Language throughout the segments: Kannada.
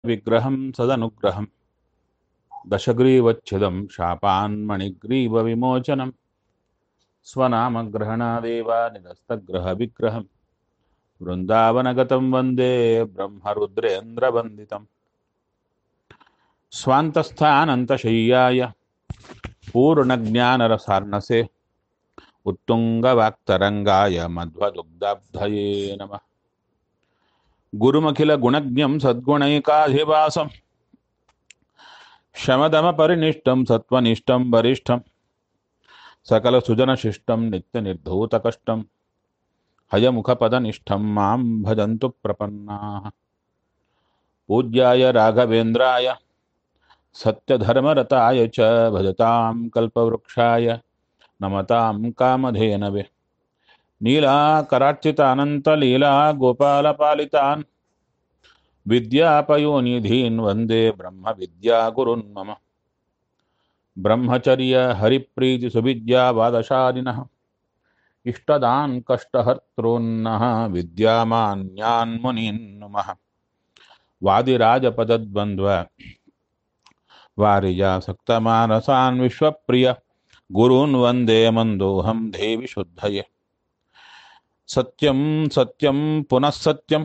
विग्रहं सदनुग्रहं दशग्रीवच्छिदं शापान्मणिग्रीवविमोचनं स्वनामग्रहणादेव निरस्तग्रहविग्रहं वृन्दावनगतं वन्दे ब्रह्मरुद्रेन्द्रवन्दितम् स्वान्तस्थानन्तशय्याय पूर्णज्ञानरसार्णसे उत्तुङ्गवाक्तरङ्गाय मध्वदुग्धाब्धये नमः गुरुमखिलगुणज्ञं सद्गुणैकाधिवासं शमदमपरिनिष्टं सत्त्वनिष्ठं वरिष्ठं सकलसुजनशिष्टं नित्यनिर्धूतकष्टं हयमुखपदनिष्ठं मां भजन्तु प्रपन्नाः पूज्याय राघवेन्द्राय सत्यधर्मरताय च भजतां कल्पवृक्षाय नमतां कामधेनवे नीलाकरार्चितानन्तलीला गोपालपालितान् विद्यापयोनिधीन् वन्दे ब्रह्मविद्यागुरुन् मम ब्रह्मचर्य हरिप्रीतिसुविद्यावादशालिनः इष्टदान् कष्टहर्तॄन्नः विद्यामान्यान् मुनीन् नुमः वादिराजपदद्वन्द्व वारिजासक्तमानसान् विश्वप्रिय गुरून् वन्दे मन्दोऽहं देवि शुद्धये सत्यं सत्यं पुनः सत्यं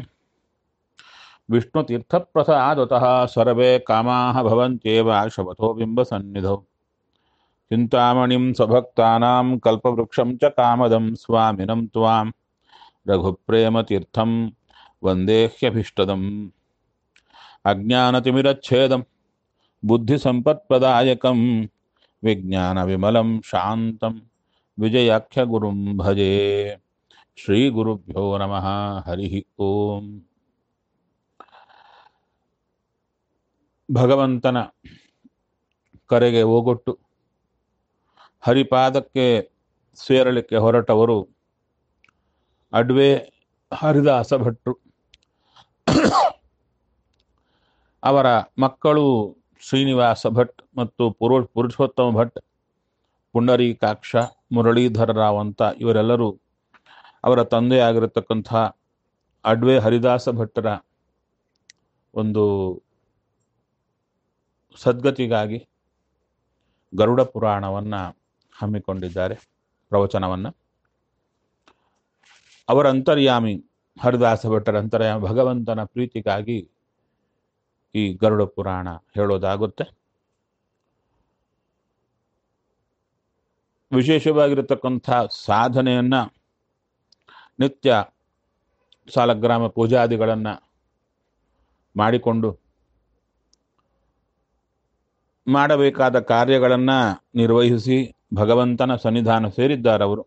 विष्णुतीर्थप्रसादतः सर्वे कामाः भवन्त्येव शपथो बिम्बसन्निधौ चिन्तामणिं स्वभक्तानां कल्पवृक्षं च कामदं स्वामिनं त्वां रघुप्रेमतीर्थं वन्देह्यभीष्टदम् अज्ञानतिमिरच्छेदं बुद्धिसम्पत्प्रदायकं विज्ञानविमलं शान्तं विजयाख्यगुरुं भजे ಶ್ರೀಗುರುಭ್ಯೋ ನಮಃ ಹರಿ ಓಂ ಭಗವಂತನ ಕರೆಗೆ ಓಗೊಟ್ಟು ಹರಿಪಾದಕ್ಕೆ ಸೇರಲಿಕ್ಕೆ ಹೊರಟವರು ಅಡ್ವೆ ಹರಿದಾಸ ಭಟ್ರು ಅವರ ಮಕ್ಕಳು ಶ್ರೀನಿವಾಸ ಭಟ್ ಮತ್ತು ಪುರು ಪುರುಷೋತ್ತಮ ಭಟ್ ಪುಂಡರೀಕಾಕ್ಷ ಮುರಳೀಧರ ರಾವ್ ಅಂತ ಇವರೆಲ್ಲರೂ ಅವರ ತಂದೆಯಾಗಿರತಕ್ಕಂಥ ಅಡ್ವೆ ಹರಿದಾಸ ಭಟ್ಟರ ಒಂದು ಸದ್ಗತಿಗಾಗಿ ಗರುಡ ಪುರಾಣವನ್ನು ಹಮ್ಮಿಕೊಂಡಿದ್ದಾರೆ ಪ್ರವಚನವನ್ನು ಅವರ ಅಂತರ್ಯಾಮಿ ಹರಿದಾಸ ಭಟ್ಟರ ಅಂತರ್ಯಾಮಿ ಭಗವಂತನ ಪ್ರೀತಿಗಾಗಿ ಈ ಗರುಡ ಪುರಾಣ ಹೇಳೋದಾಗುತ್ತೆ ವಿಶೇಷವಾಗಿರತಕ್ಕಂಥ ಸಾಧನೆಯನ್ನ ನಿತ್ಯ ಸಾಲಗ್ರಾಮ ಪೂಜಾದಿಗಳನ್ನು ಮಾಡಿಕೊಂಡು ಮಾಡಬೇಕಾದ ಕಾರ್ಯಗಳನ್ನು ನಿರ್ವಹಿಸಿ ಭಗವಂತನ ಸನ್ನಿಧಾನ ಸೇರಿದ್ದಾರವರು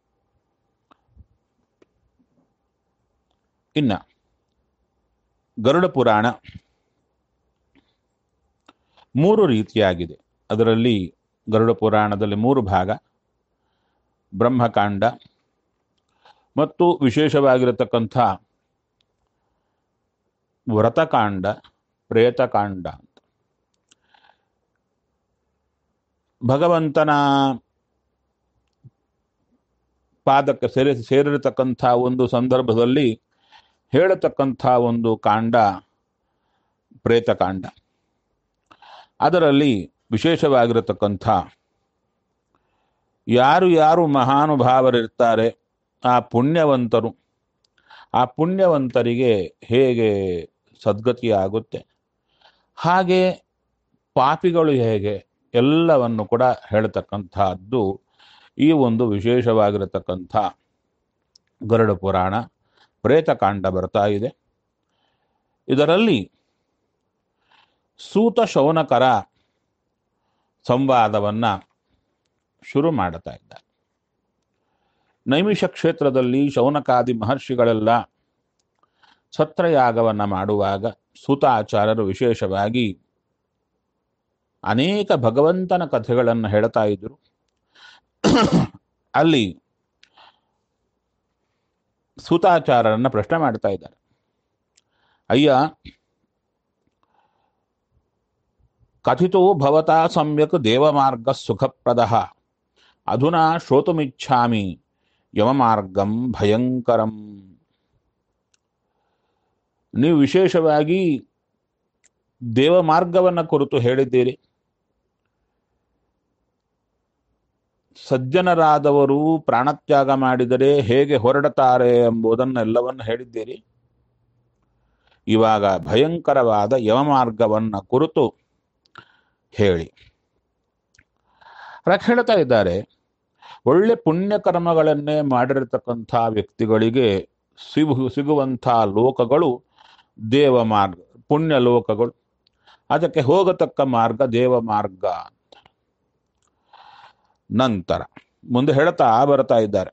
ಇನ್ನ ಗರುಡ ಪುರಾಣ ಮೂರು ರೀತಿಯಾಗಿದೆ ಅದರಲ್ಲಿ ಗರುಡ ಪುರಾಣದಲ್ಲಿ ಮೂರು ಭಾಗ ಬ್ರಹ್ಮಕಾಂಡ ಮತ್ತು ವಿಶೇಷವಾಗಿರತಕ್ಕಂಥ ವ್ರತಕಾಂಡ ಪ್ರೇತಕಾಂಡ ಅಂತ ಭಗವಂತನ ಪಾದಕ್ಕೆ ಸೇರಿ ಸೇರಿರತಕ್ಕಂಥ ಒಂದು ಸಂದರ್ಭದಲ್ಲಿ ಹೇಳತಕ್ಕಂಥ ಒಂದು ಕಾಂಡ ಪ್ರೇತಕಾಂಡ ಅದರಲ್ಲಿ ವಿಶೇಷವಾಗಿರತಕ್ಕಂಥ ಯಾರು ಯಾರು ಮಹಾನುಭಾವರಿರ್ತಾರೆ ಆ ಪುಣ್ಯವಂತರು ಆ ಪುಣ್ಯವಂತರಿಗೆ ಹೇಗೆ ಸದ್ಗತಿ ಆಗುತ್ತೆ ಹಾಗೆ ಪಾಪಿಗಳು ಹೇಗೆ ಎಲ್ಲವನ್ನು ಕೂಡ ಹೇಳ್ತಕ್ಕಂಥದ್ದು ಈ ಒಂದು ವಿಶೇಷವಾಗಿರತಕ್ಕಂಥ ಗರುಡ ಪುರಾಣ ಪ್ರೇತಕಾಂಡ ಬರ್ತಾ ಇದೆ ಇದರಲ್ಲಿ ಸೂತ ಶೌನಕರ ಸಂವಾದವನ್ನು ಶುರು ಮಾಡ್ತಾ ಇದ್ದಾರೆ ನೈಮಿಷ ಕ್ಷೇತ್ರದಲ್ಲಿ ಶೌನಕಾದಿ ಮಹರ್ಷಿಗಳೆಲ್ಲ ಛತ್ರಯಾಗವನ್ನು ಮಾಡುವಾಗ ಸೂತಾಚಾರ್ಯರು ವಿಶೇಷವಾಗಿ ಅನೇಕ ಭಗವಂತನ ಕಥೆಗಳನ್ನು ಹೇಳ್ತಾ ಇದ್ರು ಅಲ್ಲಿ ಸೂತಾಚಾರ್ಯರನ್ನ ಪ್ರಶ್ನೆ ಮಾಡ್ತಾ ಇದ್ದಾರೆ ಅಯ್ಯ ಕಥಿತೋ ಭವತಾ ಸಮ್ಯಕ್ ದೇವಮಾರ್ಗ ಸುಖಪ್ರದ ಅಧುನಾ ಶ್ರೋತುಮಿಚ್ಛಾಮಿ ಯಮಮಾರ್ಗಂ ಭಯಂಕರಂ ನೀವು ವಿಶೇಷವಾಗಿ ದೇವ ಮಾರ್ಗವನ್ನ ಕುರಿತು ಹೇಳಿದ್ದೀರಿ ಸಜ್ಜನರಾದವರು ಪ್ರಾಣತ್ಯಾಗ ಮಾಡಿದರೆ ಹೇಗೆ ಹೊರಡುತ್ತಾರೆ ಎಂಬುದನ್ನೆಲ್ಲವನ್ನು ಹೇಳಿದ್ದೀರಿ ಇವಾಗ ಭಯಂಕರವಾದ ಯಮಮಾರ್ಗವನ್ನ ಕುರಿತು ಹೇಳಿ ಅದಕ್ಕೆ ಹೇಳ್ತಾ ಇದ್ದಾರೆ ಒಳ್ಳೆ ಪುಣ್ಯ ಕರ್ಮಗಳನ್ನೇ ಮಾಡಿರತಕ್ಕಂಥ ವ್ಯಕ್ತಿಗಳಿಗೆ ಸಿಗು ಸಿಗುವಂಥ ಲೋಕಗಳು ದೇವ ಮಾರ್ಗ ಪುಣ್ಯ ಲೋಕಗಳು ಅದಕ್ಕೆ ಹೋಗತಕ್ಕ ಮಾರ್ಗ ದೇವ ಮಾರ್ಗ ಅಂತ ನಂತರ ಮುಂದೆ ಹೇಳ್ತಾ ಬರ್ತಾ ಇದ್ದಾರೆ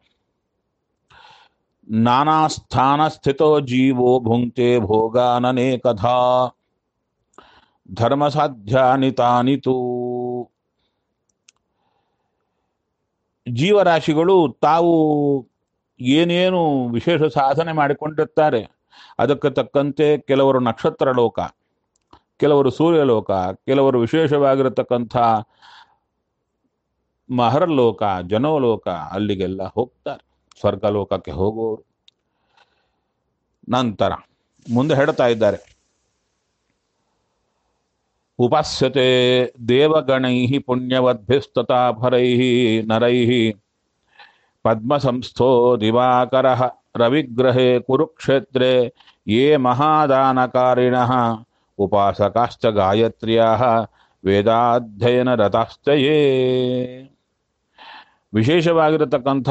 ನಾನಾ ಸ್ಥಾನ ಸ್ಥಿತೋ ಜೀವೋ ಭುಂಕ್ತೆ ಭೋಗಾನನೇಕಧಾ ಧರ್ಮ ಸಾಧ್ಯಾನಿ ತಾನಿತು ಜೀವರಾಶಿಗಳು ತಾವು ಏನೇನು ವಿಶೇಷ ಸಾಧನೆ ಮಾಡಿಕೊಂಡಿರ್ತಾರೆ ಅದಕ್ಕೆ ತಕ್ಕಂತೆ ಕೆಲವರು ನಕ್ಷತ್ರ ಲೋಕ ಕೆಲವರು ಸೂರ್ಯಲೋಕ ಕೆಲವರು ವಿಶೇಷವಾಗಿರತಕ್ಕಂಥ ಮಹರಲೋಕ ಜನೋಲೋಕ ಅಲ್ಲಿಗೆಲ್ಲ ಹೋಗ್ತಾರೆ ಸ್ವರ್ಗಲೋಕಕ್ಕೆ ಹೋಗುವವರು ನಂತರ ಮುಂದೆ ಹೇಳ್ತಾ ಇದ್ದಾರೆ ಉಪಾಸ್ಯತೆ ದೇವಗಣೈ ಪುಣ್ಯವದ್ಭಿಸ್ತತಾ ಫರೈ ನರೈ ಪದ್ಮ ಸಂಸ್ಥೋ ದಿವಾಕರ ರವಿಗ್ರಹೇ ಕುರುಕ್ಷೇತ್ರೆ ಯೇ ಮಹಾದಾನಕಾರಿಣ ಉಪಾಸಕಾಶ್ಚ ಗಾಯತ್ರ್ಯಾ ವೇದಾಧ್ಯಯನ ರಥಾಶ್ಚಯೇ ವಿಶೇಷವಾಗಿರತಕ್ಕಂಥ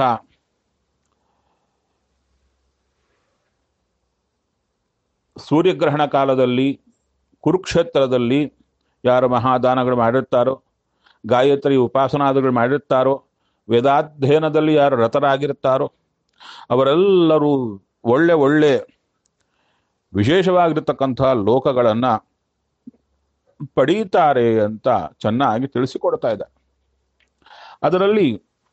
ಸೂರ್ಯಗ್ರಹಣ ಕಾಲದಲ್ಲಿ ಕುರುಕ್ಷೇತ್ರದಲ್ಲಿ ಯಾರು ಮಹಾದಾನಗಳು ಮಾಡಿರ್ತಾರೋ ಗಾಯತ್ರಿ ಉಪಾಸನಾದಿಗಳು ಮಾಡಿರ್ತಾರೋ ವೇದಾಧ್ಯಯನದಲ್ಲಿ ಯಾರು ರತರಾಗಿರ್ತಾರೋ ಅವರೆಲ್ಲರೂ ಒಳ್ಳೆ ಒಳ್ಳೆ ವಿಶೇಷವಾಗಿರ್ತಕ್ಕಂಥ ಲೋಕಗಳನ್ನು ಪಡೀತಾರೆ ಅಂತ ಚೆನ್ನಾಗಿ ತಿಳಿಸಿಕೊಡ್ತಾ ಇದೆ ಅದರಲ್ಲಿ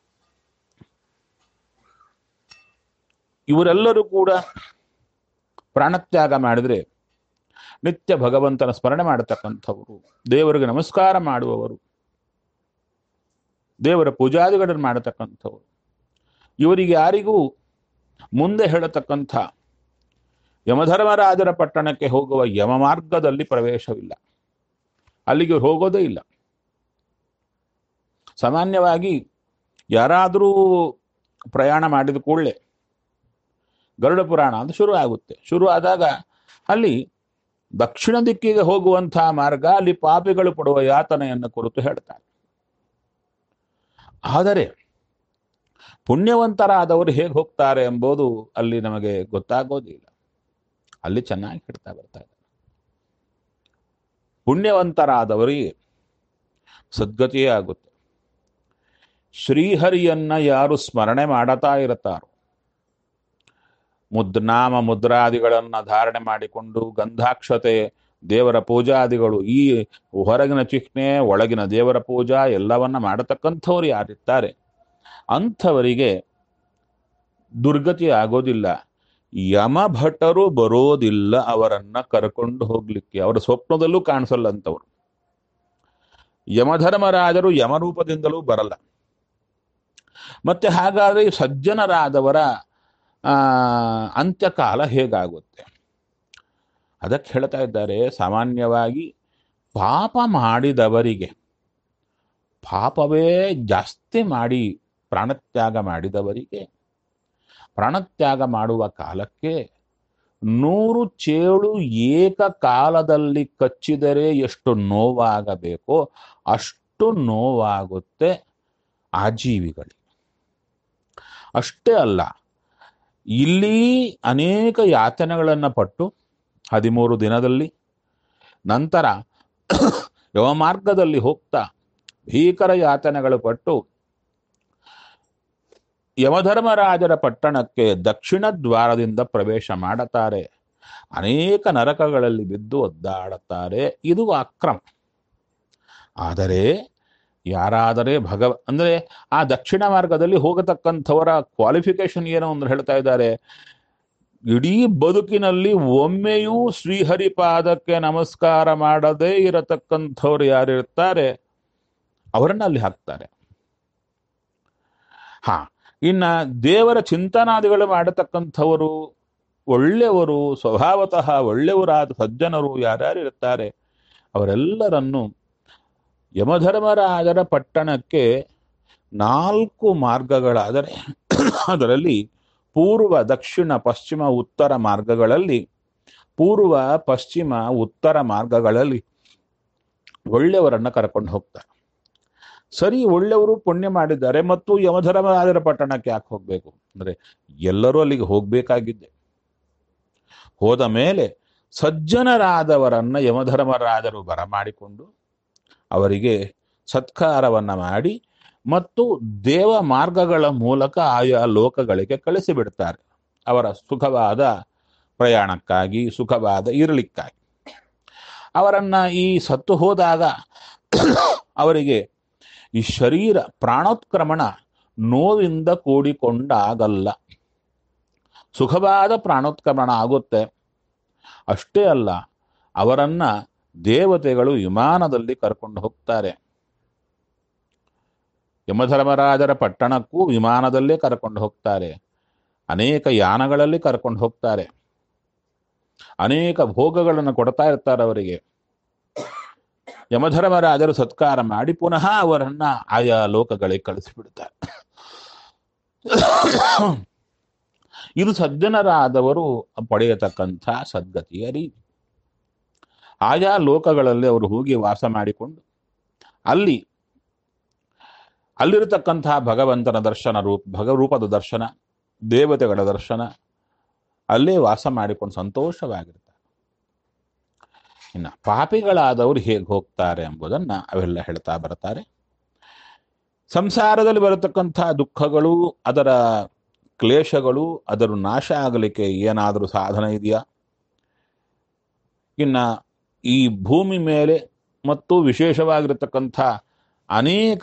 ಇವರೆಲ್ಲರೂ ಕೂಡ ಪ್ರಾಣತ್ಯಾಗ ಮಾಡಿದರೆ ನಿತ್ಯ ಭಗವಂತನ ಸ್ಮರಣೆ ಮಾಡತಕ್ಕಂಥವರು ದೇವರಿಗೆ ನಮಸ್ಕಾರ ಮಾಡುವವರು ದೇವರ ಪೂಜಾದಿಗಳನ್ನು ಮಾಡತಕ್ಕಂಥವರು ಇವರಿಗೆ ಯಾರಿಗೂ ಮುಂದೆ ಹೇಳತಕ್ಕಂಥ ಯಮಧರ್ಮರಾಜರ ಪಟ್ಟಣಕ್ಕೆ ಹೋಗುವ ಯಮ ಮಾರ್ಗದಲ್ಲಿ ಪ್ರವೇಶವಿಲ್ಲ ಅಲ್ಲಿಗೆ ಹೋಗೋದೇ ಇಲ್ಲ ಸಾಮಾನ್ಯವಾಗಿ ಯಾರಾದರೂ ಪ್ರಯಾಣ ಮಾಡಿದ ಕೂಡಲೇ ಗರುಡ ಪುರಾಣ ಅಂತ ಶುರು ಆಗುತ್ತೆ ಶುರು ಆದಾಗ ಅಲ್ಲಿ ದಕ್ಷಿಣ ದಿಕ್ಕಿಗೆ ಹೋಗುವಂತಹ ಮಾರ್ಗ ಅಲ್ಲಿ ಪಾಪಿಗಳು ಪಡುವ ಯಾತನೆಯನ್ನು ಕುರಿತು ಹೇಳ್ತಾರೆ ಆದರೆ ಪುಣ್ಯವಂತರಾದವರು ಹೇಗೆ ಹೋಗ್ತಾರೆ ಎಂಬುದು ಅಲ್ಲಿ ನಮಗೆ ಗೊತ್ತಾಗೋದಿಲ್ಲ ಅಲ್ಲಿ ಚೆನ್ನಾಗಿ ಹೇಳ್ತಾ ಬರ್ತಾ ಇದ್ದಾರೆ ಪುಣ್ಯವಂತರಾದವರಿಗೆ ಸದ್ಗತಿಯೇ ಆಗುತ್ತೆ ಶ್ರೀಹರಿಯನ್ನ ಯಾರು ಸ್ಮರಣೆ ಮಾಡತಾ ಇರುತ್ತಾರೋ ಮುದ್ನಾಮ ಮುದ್ರಾದಿಗಳನ್ನ ಧಾರಣೆ ಮಾಡಿಕೊಂಡು ಗಂಧಾಕ್ಷತೆ ದೇವರ ಪೂಜಾದಿಗಳು ಈ ಹೊರಗಿನ ಚಿಹ್ನೆ ಒಳಗಿನ ದೇವರ ಪೂಜಾ ಎಲ್ಲವನ್ನ ಮಾಡತಕ್ಕಂಥವ್ರು ಯಾರಿರ್ತಾರೆ ಅಂಥವರಿಗೆ ದುರ್ಗತಿ ಆಗೋದಿಲ್ಲ ಯಮಭಟರು ಬರೋದಿಲ್ಲ ಅವರನ್ನ ಕರ್ಕೊಂಡು ಹೋಗ್ಲಿಕ್ಕೆ ಅವರ ಸ್ವಪ್ನದಲ್ಲೂ ಕಾಣಿಸಲ್ಲ ಅಂತವ್ರು ಯಮಧರ್ಮರಾಜರು ಯಮರೂಪದಿಂದಲೂ ಬರಲ್ಲ ಮತ್ತೆ ಹಾಗಾದ್ರೆ ಈ ಸಜ್ಜನರಾದವರ ಆ ಅಂತ್ಯಕಾಲ ಹೇಗಾಗುತ್ತೆ ಅದಕ್ಕೆ ಹೇಳ್ತಾ ಇದ್ದಾರೆ ಸಾಮಾನ್ಯವಾಗಿ ಪಾಪ ಮಾಡಿದವರಿಗೆ ಪಾಪವೇ ಜಾಸ್ತಿ ಮಾಡಿ ಪ್ರಾಣತ್ಯಾಗ ಮಾಡಿದವರಿಗೆ ಪ್ರಾಣತ್ಯಾಗ ಮಾಡುವ ಕಾಲಕ್ಕೆ ನೂರು ಚೇಳು ಏಕಕಾಲದಲ್ಲಿ ಕಚ್ಚಿದರೆ ಎಷ್ಟು ನೋವಾಗಬೇಕೋ ಅಷ್ಟು ನೋವಾಗುತ್ತೆ ಆ ಜೀವಿಗಳಿಗೆ ಅಷ್ಟೇ ಅಲ್ಲ ಇಲ್ಲಿ ಅನೇಕ ಯಾತನೆಗಳನ್ನು ಪಟ್ಟು ಹದಿಮೂರು ದಿನದಲ್ಲಿ ನಂತರ ಯಮಮಾರ್ಗದಲ್ಲಿ ಹೋಗ್ತಾ ಭೀಕರ ಯಾತನೆಗಳು ಪಟ್ಟು ಯಮಧರ್ಮರಾಜರ ಪಟ್ಟಣಕ್ಕೆ ದಕ್ಷಿಣ ದ್ವಾರದಿಂದ ಪ್ರವೇಶ ಮಾಡುತ್ತಾರೆ ಅನೇಕ ನರಕಗಳಲ್ಲಿ ಬಿದ್ದು ಒದ್ದಾಡುತ್ತಾರೆ ಇದು ಅಕ್ರಮ ಆದರೆ ಯಾರಾದರೆ ಭಗವ ಅಂದರೆ ಆ ದಕ್ಷಿಣ ಮಾರ್ಗದಲ್ಲಿ ಹೋಗತಕ್ಕಂಥವರ ಕ್ವಾಲಿಫಿಕೇಶನ್ ಏನೋ ಒಂದು ಹೇಳ್ತಾ ಇದ್ದಾರೆ ಇಡೀ ಬದುಕಿನಲ್ಲಿ ಒಮ್ಮೆಯೂ ಶ್ರೀಹರಿಪಾದಕ್ಕೆ ನಮಸ್ಕಾರ ಮಾಡದೇ ಇರತಕ್ಕಂಥವ್ರು ಯಾರಿರ್ತಾರೆ ಅವರನ್ನ ಅಲ್ಲಿ ಹಾಕ್ತಾರೆ ಹಾ ಇನ್ನ ದೇವರ ಚಿಂತನಾದಿಗಳು ಮಾಡತಕ್ಕಂಥವರು ಒಳ್ಳೆಯವರು ಸ್ವಭಾವತಃ ಒಳ್ಳೆಯವರಾದ ಸಜ್ಜನರು ಯಾರ್ಯಾರು ಇರ್ತಾರೆ ಅವರೆಲ್ಲರನ್ನು ಯಮಧರ್ಮರಾಜರ ಪಟ್ಟಣಕ್ಕೆ ನಾಲ್ಕು ಮಾರ್ಗಗಳಾದರೆ ಅದರಲ್ಲಿ ಪೂರ್ವ ದಕ್ಷಿಣ ಪಶ್ಚಿಮ ಉತ್ತರ ಮಾರ್ಗಗಳಲ್ಲಿ ಪೂರ್ವ ಪಶ್ಚಿಮ ಉತ್ತರ ಮಾರ್ಗಗಳಲ್ಲಿ ಒಳ್ಳೆಯವರನ್ನ ಕರ್ಕೊಂಡು ಹೋಗ್ತಾರೆ ಸರಿ ಒಳ್ಳೆಯವರು ಪುಣ್ಯ ಮಾಡಿದ್ದಾರೆ ಮತ್ತು ಯಮಧರ್ಮರಾಜರ ಪಟ್ಟಣಕ್ಕೆ ಯಾಕೆ ಹೋಗ್ಬೇಕು ಅಂದ್ರೆ ಎಲ್ಲರೂ ಅಲ್ಲಿಗೆ ಹೋಗ್ಬೇಕಾಗಿದ್ದೆ ಹೋದ ಮೇಲೆ ಸಜ್ಜನರಾದವರನ್ನ ಯಮಧರ್ಮರಾಜರು ಬರಮಾಡಿಕೊಂಡು ಅವರಿಗೆ ಸತ್ಕಾರವನ್ನ ಮಾಡಿ ಮತ್ತು ದೇವ ಮಾರ್ಗಗಳ ಮೂಲಕ ಆಯಾ ಲೋಕಗಳಿಗೆ ಕಳಿಸಿಬಿಡ್ತಾರೆ ಅವರ ಸುಖವಾದ ಪ್ರಯಾಣಕ್ಕಾಗಿ ಸುಖವಾದ ಇರಲಿಕ್ಕಾಗಿ ಅವರನ್ನ ಈ ಸತ್ತು ಹೋದಾಗ ಅವರಿಗೆ ಈ ಶರೀರ ಪ್ರಾಣೋತ್ಕ್ರಮಣ ನೋವಿಂದ ಕೂಡಿಕೊಂಡಾಗಲ್ಲ ಸುಖವಾದ ಪ್ರಾಣೋತ್ಕ್ರಮಣ ಆಗುತ್ತೆ ಅಷ್ಟೇ ಅಲ್ಲ ಅವರನ್ನ ದೇವತೆಗಳು ವಿಮಾನದಲ್ಲಿ ಕರ್ಕೊಂಡು ಹೋಗ್ತಾರೆ ಯಮಧರ್ಮರಾಜರ ಪಟ್ಟಣಕ್ಕೂ ವಿಮಾನದಲ್ಲೇ ಕರ್ಕೊಂಡು ಹೋಗ್ತಾರೆ ಅನೇಕ ಯಾನಗಳಲ್ಲಿ ಕರ್ಕೊಂಡು ಹೋಗ್ತಾರೆ ಅನೇಕ ಭೋಗಗಳನ್ನು ಕೊಡ್ತಾ ಇರ್ತಾರೆ ಅವರಿಗೆ ಯಮಧರ್ಮರಾಜರು ಸತ್ಕಾರ ಮಾಡಿ ಪುನಃ ಅವರನ್ನ ಆಯಾ ಲೋಕಗಳಿಗೆ ಕಳಿಸಿಬಿಡ್ತಾರೆ ಇದು ಸಜ್ಜನರಾದವರು ಪಡೆಯತಕ್ಕಂಥ ಸದ್ಗತಿಯ ರೀತಿ ಆಯಾ ಲೋಕಗಳಲ್ಲಿ ಅವರು ಹೋಗಿ ವಾಸ ಮಾಡಿಕೊಂಡು ಅಲ್ಲಿ ಅಲ್ಲಿರತಕ್ಕಂತಹ ಭಗವಂತನ ದರ್ಶನ ರೂಪ ಭಗರೂಪದ ದರ್ಶನ ದೇವತೆಗಳ ದರ್ಶನ ಅಲ್ಲೇ ವಾಸ ಮಾಡಿಕೊಂಡು ಸಂತೋಷವಾಗಿರ್ತಾರೆ ಇನ್ನು ಪಾಪಿಗಳಾದವರು ಹೇಗೆ ಹೋಗ್ತಾರೆ ಎಂಬುದನ್ನ ಅವೆಲ್ಲ ಹೇಳ್ತಾ ಬರ್ತಾರೆ ಸಂಸಾರದಲ್ಲಿ ಬರತಕ್ಕಂಥ ದುಃಖಗಳು ಅದರ ಕ್ಲೇಶಗಳು ಅದರ ನಾಶ ಆಗಲಿಕ್ಕೆ ಏನಾದರೂ ಸಾಧನ ಇದೆಯಾ ಇನ್ನ ಈ ಭೂಮಿ ಮೇಲೆ ಮತ್ತು ವಿಶೇಷವಾಗಿರತಕ್ಕಂಥ ಅನೇಕ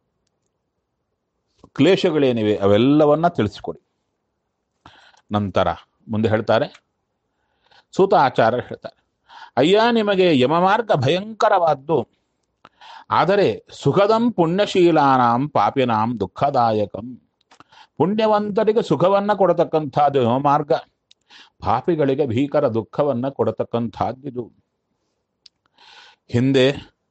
ಕ್ಲೇಶಗಳೇನಿವೆ ಅವೆಲ್ಲವನ್ನ ತಿಳಿಸಿಕೊಡಿ ನಂತರ ಮುಂದೆ ಹೇಳ್ತಾರೆ ಸೂತ ಆಚಾರ್ಯ ಹೇಳ್ತಾರೆ ಅಯ್ಯ ನಿಮಗೆ ಯಮಮಾರ್ಗ ಭಯಂಕರವಾದ್ದು ಆದರೆ ಸುಖದಂ ಪುಣ್ಯಶೀಲಾನಾಂ ಪಾಪಿನಾಂ ದುಃಖದಾಯಕಂ ಪುಣ್ಯವಂತರಿಗೆ ಸುಖವನ್ನ ಕೊಡತಕ್ಕಂಥದ್ದು ಯಮಮಾರ್ಗ ಪಾಪಿಗಳಿಗೆ ಭೀಕರ ದುಃಖವನ್ನ ಕೊಡತಕ್ಕಂಥದ್ದಿದು ಹಿಂದೆ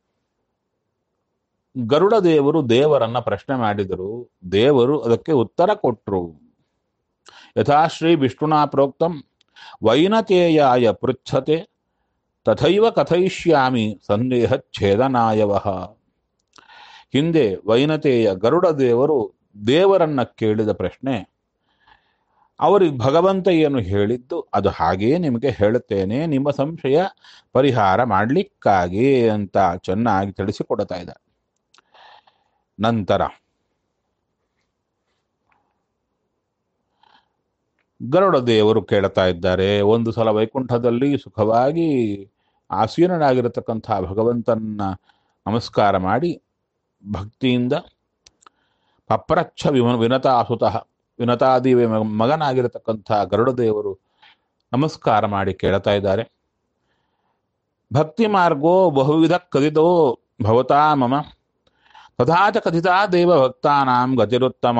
ಗರುಡ ದೇವರು ದೇವರನ್ನ ಪ್ರಶ್ನೆ ಮಾಡಿದರು ದೇವರು ಅದಕ್ಕೆ ಉತ್ತರ ಕೊಟ್ಟರು ಯಥಾಶ್ರೀ ವಿಷ್ಣುನಾ ಪ್ರೋಕ್ತಂ ವೈನತೇಯಾಯ ಪೃಚ್ಛತೆ ತಥೈವ ಕಥಯಿಷ್ಯಾಮಿ ಸಂದೇಹ ಛೇದನಾಯವ ಹಿಂದೆ ವೈನತೆಯ ಗರುಡ ದೇವರು ದೇವರನ್ನ ಕೇಳಿದ ಪ್ರಶ್ನೆ ಅವರಿಗೆ ಭಗವಂತ ಏನು ಹೇಳಿದ್ದು ಅದು ಹಾಗೆಯೇ ನಿಮಗೆ ಹೇಳುತ್ತೇನೆ ನಿಮ್ಮ ಸಂಶಯ ಪರಿಹಾರ ಮಾಡಲಿಕ್ಕಾಗಿ ಅಂತ ಚೆನ್ನಾಗಿ ತಿಳಿಸಿಕೊಡ್ತಾ ಇದ್ದಾರೆ ನಂತರ ಗರುಡ ದೇವರು ಕೇಳ್ತಾ ಇದ್ದಾರೆ ಒಂದು ಸಲ ವೈಕುಂಠದಲ್ಲಿ ಸುಖವಾಗಿ ಆಸೀನನಾಗಿರತಕ್ಕಂಥ ಭಗವಂತನ ನಮಸ್ಕಾರ ಮಾಡಿ ಭಕ್ತಿಯಿಂದ ಪಪ್ರಚ್ಛ ವಿಮ ವಿನತಾಸುತಃ ವಿನತಾದಿ ಮಗನಾಗಿರತಕ್ಕಂಥ ಗರುಡ ದೇವರು ನಮಸ್ಕಾರ ಮಾಡಿ ಕೇಳ್ತಾ ಇದ್ದಾರೆ ಭಕ್ತಿ ಮಾರ್ಗೋ ಬಹುವಿಧ ಕದಿತೋ ಭವತಾ ಮಮ ತಥಾಚ ಕಥಿತಾ ದೇವ ಭಕ್ತಾನಾಂ ಗತಿರುತ್ತಮ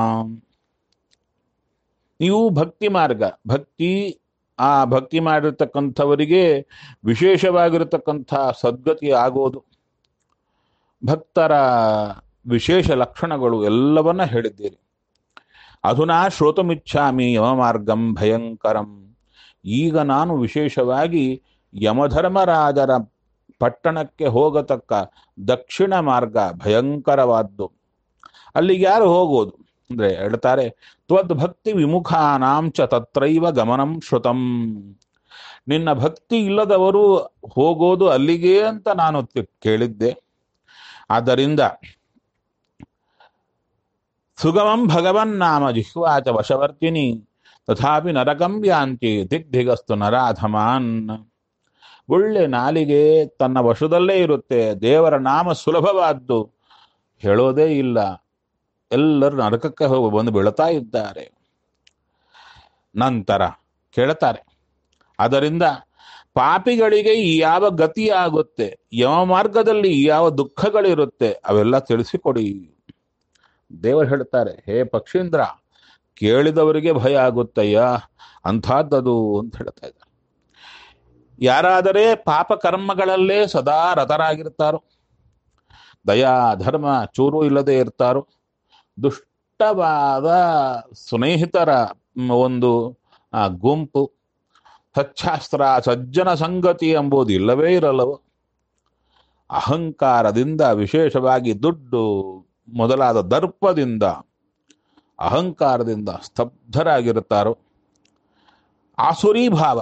ನೀವು ಭಕ್ತಿ ಮಾರ್ಗ ಭಕ್ತಿ ಆ ಭಕ್ತಿ ಮಾಡಿರ್ತಕ್ಕಂಥವರಿಗೆ ವಿಶೇಷವಾಗಿರತಕ್ಕಂಥ ಸದ್ಗತಿ ಆಗೋದು ಭಕ್ತರ ವಿಶೇಷ ಲಕ್ಷಣಗಳು ಎಲ್ಲವನ್ನ ಹೇಳಿದ್ದೀರಿ ಅಧುನಾ ಶ್ರೋತುಮಿಚ್ಛಾಮಿ ಯಮಮಾರ್ಗಂ ಭಯಂಕರಂ ಈಗ ನಾನು ವಿಶೇಷವಾಗಿ ಯಮಧರ್ಮರಾಜರ ಪಟ್ಟಣಕ್ಕೆ ಹೋಗತಕ್ಕ ದಕ್ಷಿಣ ಮಾರ್ಗ ಭಯಂಕರವಾದ್ದು ಅಲ್ಲಿಗೆ ಯಾರು ಹೋಗೋದು ಅಂದ್ರೆ ಹೇಳ್ತಾರೆ ತ್ವದ್ಭಕ್ತಿ ವಿಮುಖಾನಾಂ ಚ ತತ್ರೈವ ಗಮನಂ ಶ್ರುತಂ ನಿನ್ನ ಭಕ್ತಿ ಇಲ್ಲದವರು ಹೋಗೋದು ಅಲ್ಲಿಗೆ ಅಂತ ನಾನು ತಿ- ಕೇಳಿದ್ದೆ ಆದ್ದರಿಂದ ಸುಗಮಂ ಭಗವನ್ನಾಮ ಜಿಹ್ವಾಚ ವಶವರ್ತಿನಿ ತಥಾಪಿ ನರಕಂ ಯಾಂತಿ ದಿಗ್ಧಿಗಸ್ತು ನರಾಧಮಾನ್ ಒಳ್ಳೆ ನಾಲಿಗೆ ತನ್ನ ವಶದಲ್ಲೇ ಇರುತ್ತೆ ದೇವರ ನಾಮ ಸುಲಭವಾದ್ದು ಹೇಳೋದೇ ಇಲ್ಲ ಎಲ್ಲರೂ ನರಕಕ್ಕೆ ಹೋಗಿ ಬಂದು ಬೀಳ್ತಾ ಇದ್ದಾರೆ ನಂತರ ಕೇಳ್ತಾರೆ ಅದರಿಂದ ಪಾಪಿಗಳಿಗೆ ಈ ಯಾವ ಗತಿ ಆಗುತ್ತೆ ಯಾವ ಮಾರ್ಗದಲ್ಲಿ ಯಾವ ದುಃಖಗಳಿರುತ್ತೆ ಅವೆಲ್ಲ ತಿಳಿಸಿಕೊಡಿ ದೇವರು ಹೇಳ್ತಾರೆ ಹೇ ಪಕ್ಷೀಂದ್ರ ಕೇಳಿದವರಿಗೆ ಭಯ ಆಗುತ್ತಯ್ಯ ಅಂಥದ್ದದು ಅಂತ ಹೇಳ್ತಾ ಇದ್ದಾರೆ ಯಾರಾದರೆ ಪಾಪ ಕರ್ಮಗಳಲ್ಲೇ ಸದಾ ರತರಾಗಿರ್ತಾರೋ ದಯಾ ಧರ್ಮ ಚೂರು ಇಲ್ಲದೆ ಇರ್ತಾರೋ ದುಷ್ಟವಾದ ಸ್ನೇಹಿತರ ಮ್, ಒಂದು ಆ, ಗುಂಪು ಸಚ್ಚಾಸ್ತ್ರ ಸಜ್ಜನ ಸಂಗತಿ ಎಂಬುದು ಇಲ್ಲವೇ ಇರಲ್ಲವೋ ಅಹಂಕಾರದಿಂದ ವಿಶೇಷವಾಗಿ ದುಡ್ಡು ಮೊದಲಾದ ದರ್ಪದಿಂದ ಅಹಂಕಾರದಿಂದ ಸ್ತಬ್ಧರಾಗಿರುತ್ತಾರೋ ಆಸುರಿ ಭಾವ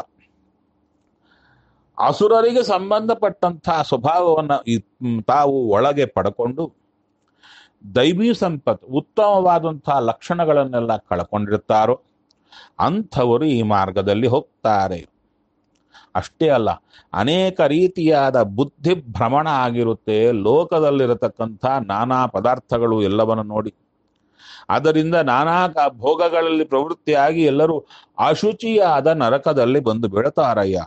ಅಸುರರಿಗೆ ಸಂಬಂಧಪಟ್ಟಂತಹ ಸ್ವಭಾವವನ್ನು ಈ- ಮ್, ತಾವು ಒಳಗೆ ಪಡ್ಕೊಂಡು ದೈವಿ ಸಂಪತ್ತು ಉತ್ತಮವಾದಂತಹ ಲಕ್ಷಣಗಳನ್ನೆಲ್ಲ ಕಳ್ಕೊಂಡಿರ್ತಾರೋ ಅಂಥವರು ಈ ಮಾರ್ಗದಲ್ಲಿ ಹೋಗ್ತಾರೆ ಅಷ್ಟೇ ಅಲ್ಲ ಅನೇಕ ರೀತಿಯಾದ ಬುದ್ಧಿ ಭ್ರಮಣ ಆಗಿರುತ್ತೆ ಲೋಕದಲ್ಲಿರತಕ್ಕಂಥ ನಾನಾ ಪದಾರ್ಥಗಳು ಎಲ್ಲವನ್ನು ನೋಡಿ ಅದರಿಂದ ನಾನಾ ಕ- ಭೋಗಗಳಲ್ಲಿ ಪ್ರವೃತ್ತಿಯಾಗಿ ಎಲ್ಲರೂ ಅಶುಚಿಯಾದ ನರಕದಲ್ಲಿ ಬಂದು ಬೀಳ್ತಾರಯ್ಯ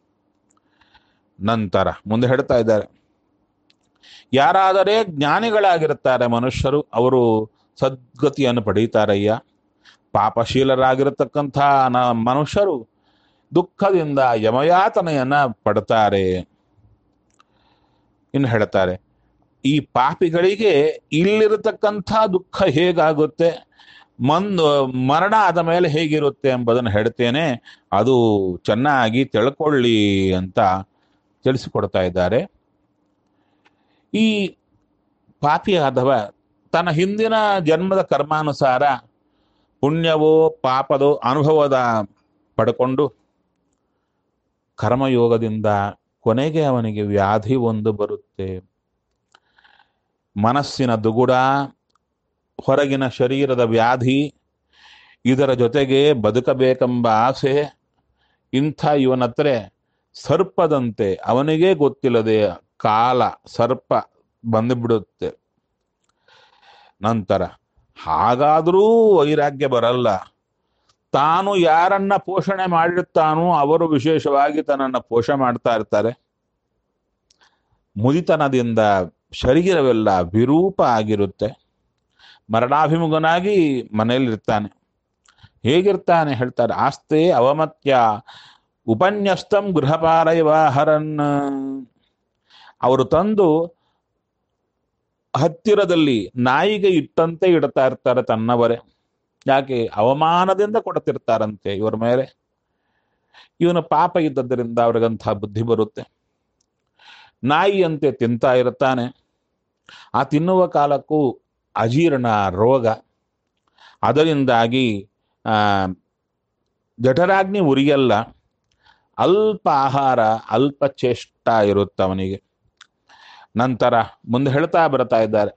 ನಂತರ ಮುಂದೆ ಹೇಳ್ತಾ ಇದ್ದಾರೆ ಯಾರಾದರೆ ಜ್ಞಾನಿಗಳಾಗಿರುತ್ತಾರೆ ಮನುಷ್ಯರು ಅವರು ಸದ್ಗತಿಯನ್ನು ಪಡೀತಾರಯ್ಯ ಪಾಪಶೀಲರಾಗಿರತಕ್ಕಂಥ ನ- ಮನುಷ್ಯರು ದುಃಖದಿಂದ ಯಮಯಾತನೆಯನ್ನ ಪಡ್ತಾರೆ ಇನ್ನು ಹೇಳ್ತಾರೆ ಈ ಪಾಪಿಗಳಿಗೆ ಇಲ್ಲಿರತಕ್ಕಂಥ ದುಃಖ ಹೇಗಾಗುತ್ತೆ ಮಂದು ಮರಣ ಆದ ಮೇಲೆ ಹೇಗಿರುತ್ತೆ ಎಂಬುದನ್ನು ಹೇಳ್ತೇನೆ ಅದು ಚೆನ್ನಾಗಿ ತಿಳ್ಕೊಳ್ಳಿ ಅಂತ ತಿಳಿಸಿಕೊಡ್ತಾ ಇದ್ದಾರೆ ಈ ಪಾಪಿಯಾದವ ತನ್ನ ಹಿಂದಿನ ಜನ್ಮದ ಕರ್ಮಾನುಸಾರ ಪುಣ್ಯವೋ ಪಾಪದೋ ಅನುಭವದ ಪಡ್ಕೊಂಡು ಕರ್ಮಯೋಗದಿಂದ ಕೊನೆಗೆ ಅವನಿಗೆ ವ್ಯಾಧಿ ಒಂದು ಬರುತ್ತೆ ಮನಸ್ಸಿನ ದುಗುಡ ಹೊರಗಿನ ಶರೀರದ ವ್ಯಾಧಿ ಇದರ ಜೊತೆಗೆ ಬದುಕಬೇಕೆಂಬ ಆಸೆ ಇಂಥ ಇವನತ್ರ ಸರ್ಪದಂತೆ ಅವನಿಗೇ ಗೊತ್ತಿಲ್ಲದೆ ಕಾಲ ಸರ್ಪ ಬಂದುಬಿಡುತ್ತೆ ನಂತರ ಹಾಗಾದರೂ ವೈರಾಗ್ಯ ಬರಲ್ಲ ತಾನು ಯಾರನ್ನ ಪೋಷಣೆ ಮಾಡಿರ್ತಾನೋ ಅವರು ವಿಶೇಷವಾಗಿ ತನ್ನನ್ನು ಪೋಷಣೆ ಮಾಡ್ತಾ ಇರ್ತಾರೆ ಮುದಿತನದಿಂದ ಶರೀರವೆಲ್ಲ ವಿರೂಪ ಆಗಿರುತ್ತೆ ಮರಣಾಭಿಮುಖನಾಗಿ ಮನೆಯಲ್ಲಿರ್ತಾನೆ ಹೇಗಿರ್ತಾನೆ ಹೇಳ್ತಾರೆ ಆಸ್ತೆ ಅವಮತ್ಯ ಉಪನ್ಯಸ್ತಂ ಗೃಹಪಾಲಯವಾಹರನ್ ಅವರು ತಂದು ಹತ್ತಿರದಲ್ಲಿ ನಾಯಿಗೆ ಇಟ್ಟಂತೆ ಇಡ್ತಾ ಇರ್ತಾರೆ ತನ್ನವರೇ ಯಾಕೆ ಅವಮಾನದಿಂದ ಕೊಡ್ತಿರ್ತಾರಂತೆ ಇವರ ಮೇಲೆ ಇವನು ಪಾಪ ಇದ್ದದ್ದರಿಂದ ಅವ್ರಿಗಂಥ ಬುದ್ಧಿ ಬರುತ್ತೆ ನಾಯಿಯಂತೆ ತಿಂತಾ ಇರ್ತಾನೆ ಆ ತಿನ್ನುವ ಕಾಲಕ್ಕೂ ಅಜೀರ್ಣ ರೋಗ ಅದರಿಂದಾಗಿ ಆ, ಜಠರಾಗ್ನಿ ಉರಿಯಲ್ಲ ಅಲ್ಪ ಆಹಾರ ಅಲ್ಪ ಚೇಷ್ಟ ಇರುತ್ತೆ ಅವನಿಗೆ ನಂತರ ಮುಂದೆ ಹೇಳ್ತಾ ಬರ್ತಾ ಇದ್ದಾರೆ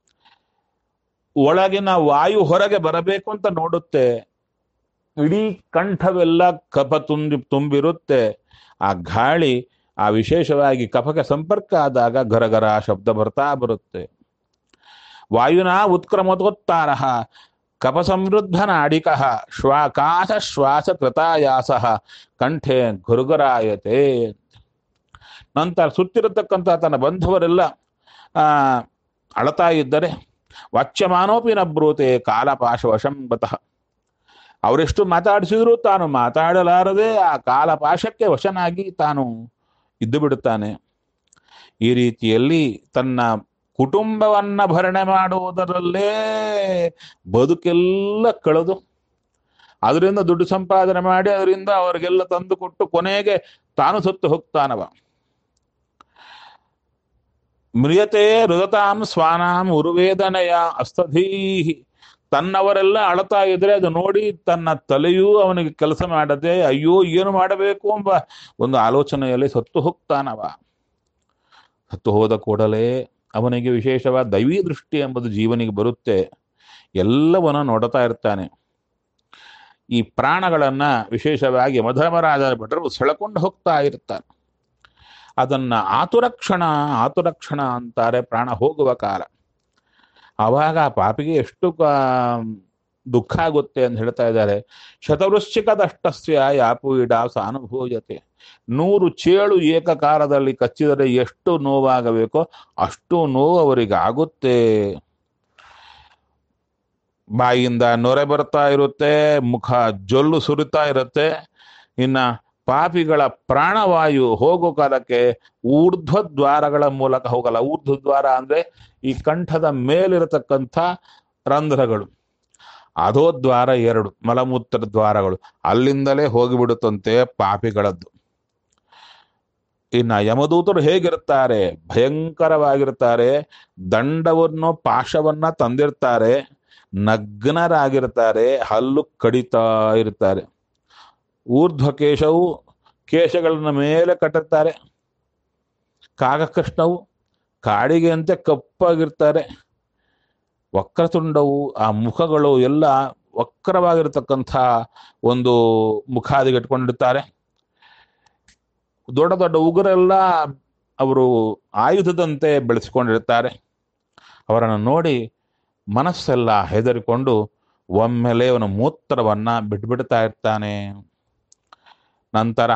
ಒಳಗಿನ ವಾಯು ಹೊರಗೆ ಬರಬೇಕು ಅಂತ ನೋಡುತ್ತೆ ಇಡೀ ಕಂಠವೆಲ್ಲ ಕಫ ತುಂಬಿ ತುಂಬಿರುತ್ತೆ ಆ ಗಾಳಿ ಆ ವಿಶೇಷವಾಗಿ ಕಫಕ್ಕೆ ಸಂಪರ್ಕ ಆದಾಗ ಗರಗರ ಶಬ್ದ ಬರ್ತಾ ಬರುತ್ತೆ ವಾಯುನಾ ಉತ್ಕ್ರಮತೋತ್ತಾರ ಕಪ ಸಮೃದ್ಧ ನಾಡಿಕ ಶ್ವಾಕಾಶ ಶ್ವಾಸ ಕೃತಾಯಾಸ ಕಂಠೆ ಗುರುಗರಾಯತೆ ನಂತರ ಸುತ್ತಿರತಕ್ಕಂಥ ತನ್ನ ಬಂಧುವರೆಲ್ಲ ಆ ಅಳತಾ ಇದ್ದರೆ ವಾಚ್ಯಮಾನೋಪಿ ನಬ್ರೂತೆ ಕಾಲಪಾಶವಶಂ ಬತಃ ಅವರೆಷ್ಟು ಮಾತಾಡಿಸಿದ್ರು ತಾನು ಮಾತಾಡಲಾರದೆ ಆ ಕಾಲಪಾಶಕ್ಕೆ ವಶನಾಗಿ ತಾನು ಇದ್ದು ಬಿಡುತ್ತಾನೆ ಈ ರೀತಿಯಲ್ಲಿ ತನ್ನ ಕುಟುಂಬವನ್ನ ಭರಣೆ ಮಾಡುವುದರಲ್ಲೇ ಬದುಕೆಲ್ಲ ಕಳೆದು ಅದರಿಂದ ದುಡ್ಡು ಸಂಪಾದನೆ ಮಾಡಿ ಅದರಿಂದ ಅವರಿಗೆಲ್ಲ ತಂದು ಕೊಟ್ಟು ಕೊನೆಗೆ ತಾನು ಸತ್ತು ಹೋಗ್ತಾನವ ಮ್ರಿಯತೆ ರುದತಾಂ ಸ್ವಾನಾಂ ಉರುವೇದನೆಯ ಅಸ್ತಧೀಹಿ ತನ್ನವರೆಲ್ಲ ಅಳತಾ ಇದ್ರೆ ಅದು ನೋಡಿ ತನ್ನ ತಲೆಯೂ ಅವನಿಗೆ ಕೆಲಸ ಮಾಡದೆ ಅಯ್ಯೋ ಏನು ಮಾಡಬೇಕು ಎಂಬ ಒಂದು ಆಲೋಚನೆಯಲ್ಲಿ ಸತ್ತು ಹೋಗ್ತಾನವ ಸತ್ತು ಹೋದ ಕೂಡಲೇ ಅವನಿಗೆ ವಿಶೇಷವಾದ ದೈವೀ ದೃಷ್ಟಿ ಎಂಬುದು ಜೀವನಿಗೆ ಬರುತ್ತೆ ಎಲ್ಲವನ್ನ ನೋಡ್ತಾ ಇರ್ತಾನೆ ಈ ಪ್ರಾಣಗಳನ್ನ ವಿಶೇಷವಾಗಿ ಮಧರ್ಮರಾಜ ಭಟರು ಸೆಳೆಕೊಂಡು ಹೋಗ್ತಾ ಇರ್ತಾರೆ ಅದನ್ನ ಆತುರಕ್ಷಣ ಆತುರಕ್ಷಣ ಅಂತಾರೆ ಪ್ರಾಣ ಹೋಗುವ ಕಾಲ ಆವಾಗ ಆ ಪಾಪಿಗೆ ಎಷ್ಟು ಕಾ- ದುಃಖ ಆಗುತ್ತೆ ಅಂತ ಹೇಳ್ತಾ ಇದ್ದಾರೆ ಶತವೃಶ್ಚಿಕದಷ್ಟಸ್ಯ ಯಾಪು ಇಡ ಸಾನುಭೂಯತೆ ನೂರು ಚೇಳು ಏಕಕಾಲದಲ್ಲಿ ಕಚ್ಚಿದರೆ ಎಷ್ಟು ನೋವಾಗಬೇಕೋ ಅಷ್ಟು ನೋವು ಅವರಿಗೆ ಆಗುತ್ತೆ ಬಾಯಿಯಿಂದ ನೊರೆ ಬರ್ತಾ ಇರುತ್ತೆ ಮುಖ ಜೊಲ್ಲು ಸುರಿತಾ ಇರುತ್ತೆ ಇನ್ನ ಪಾಪಿಗಳ ಪ್ರಾಣವಾಯು ಹೋಗೋ ಕಾಲಕ್ಕೆ ಊರ್ಧ್ವ ದ್ವಾರಗಳ ಮೂಲಕ ಹೋಗಲ್ಲ ಊರ್ಧ್ವ ದ್ವಾರ ಅಂದ್ರೆ ಈ ಕಂಠದ ಮೇಲಿರತಕ್ಕಂಥ ರಂಧ್ರಗಳು ಅಧೋದ್ವಾರ ಎರಡು ಮಲಮೂತ್ರ ದ್ವಾರಗಳು ಅಲ್ಲಿಂದಲೇ ಹೋಗಿಬಿಡುತ್ತಂತೆ ಪಾಪಿಗಳದ್ದು ಇನ್ನ ಯಮದೂತರು ಹೇಗಿರ್ತಾರೆ ಭಯಂಕರವಾಗಿರ್ತಾರೆ ದಂಡವನ್ನು ಪಾಶವನ್ನ ತಂದಿರ್ತಾರೆ ನಗ್ನರಾಗಿರ್ತಾರೆ ಹಲ್ಲು ಕಡಿತಾ ಇರ್ತಾರೆ ಊರ್ಧ್ವ ಕೇಶವು ಕೇಶಗಳನ್ನ ಮೇಲೆ ಕಟ್ಟಿರ್ತಾರೆ ಕಾಗಕೃಷ್ಣವು ಕಾಡಿಗೆ ಅಂತೆ ಕಪ್ಪಾಗಿರ್ತಾರೆ ವಕ್ರತುಂಡವು ಆ ಮುಖಗಳು ಎಲ್ಲ ವಕ್ರವಾಗಿರ್ತಕ್ಕಂಥ ಒಂದು ಮುಖಾದಿಗೆ ಇಟ್ಕೊಂಡಿರ್ತಾರೆ ದೊಡ್ಡ ದೊಡ್ಡ ಉಗುರೆಲ್ಲ ಅವರು ಆಯುಧದಂತೆ ಬೆಳೆಸ್ಕೊಂಡಿರ್ತಾರೆ ಅವರನ್ನು ನೋಡಿ ಮನಸ್ಸೆಲ್ಲ ಹೆದರಿಕೊಂಡು ಒಮ್ಮೆಲೆ ಅವನ ಮೂತ್ರವನ್ನ ಬಿಟ್ಬಿಡ್ತಾ ಇರ್ತಾನೆ ನಂತರ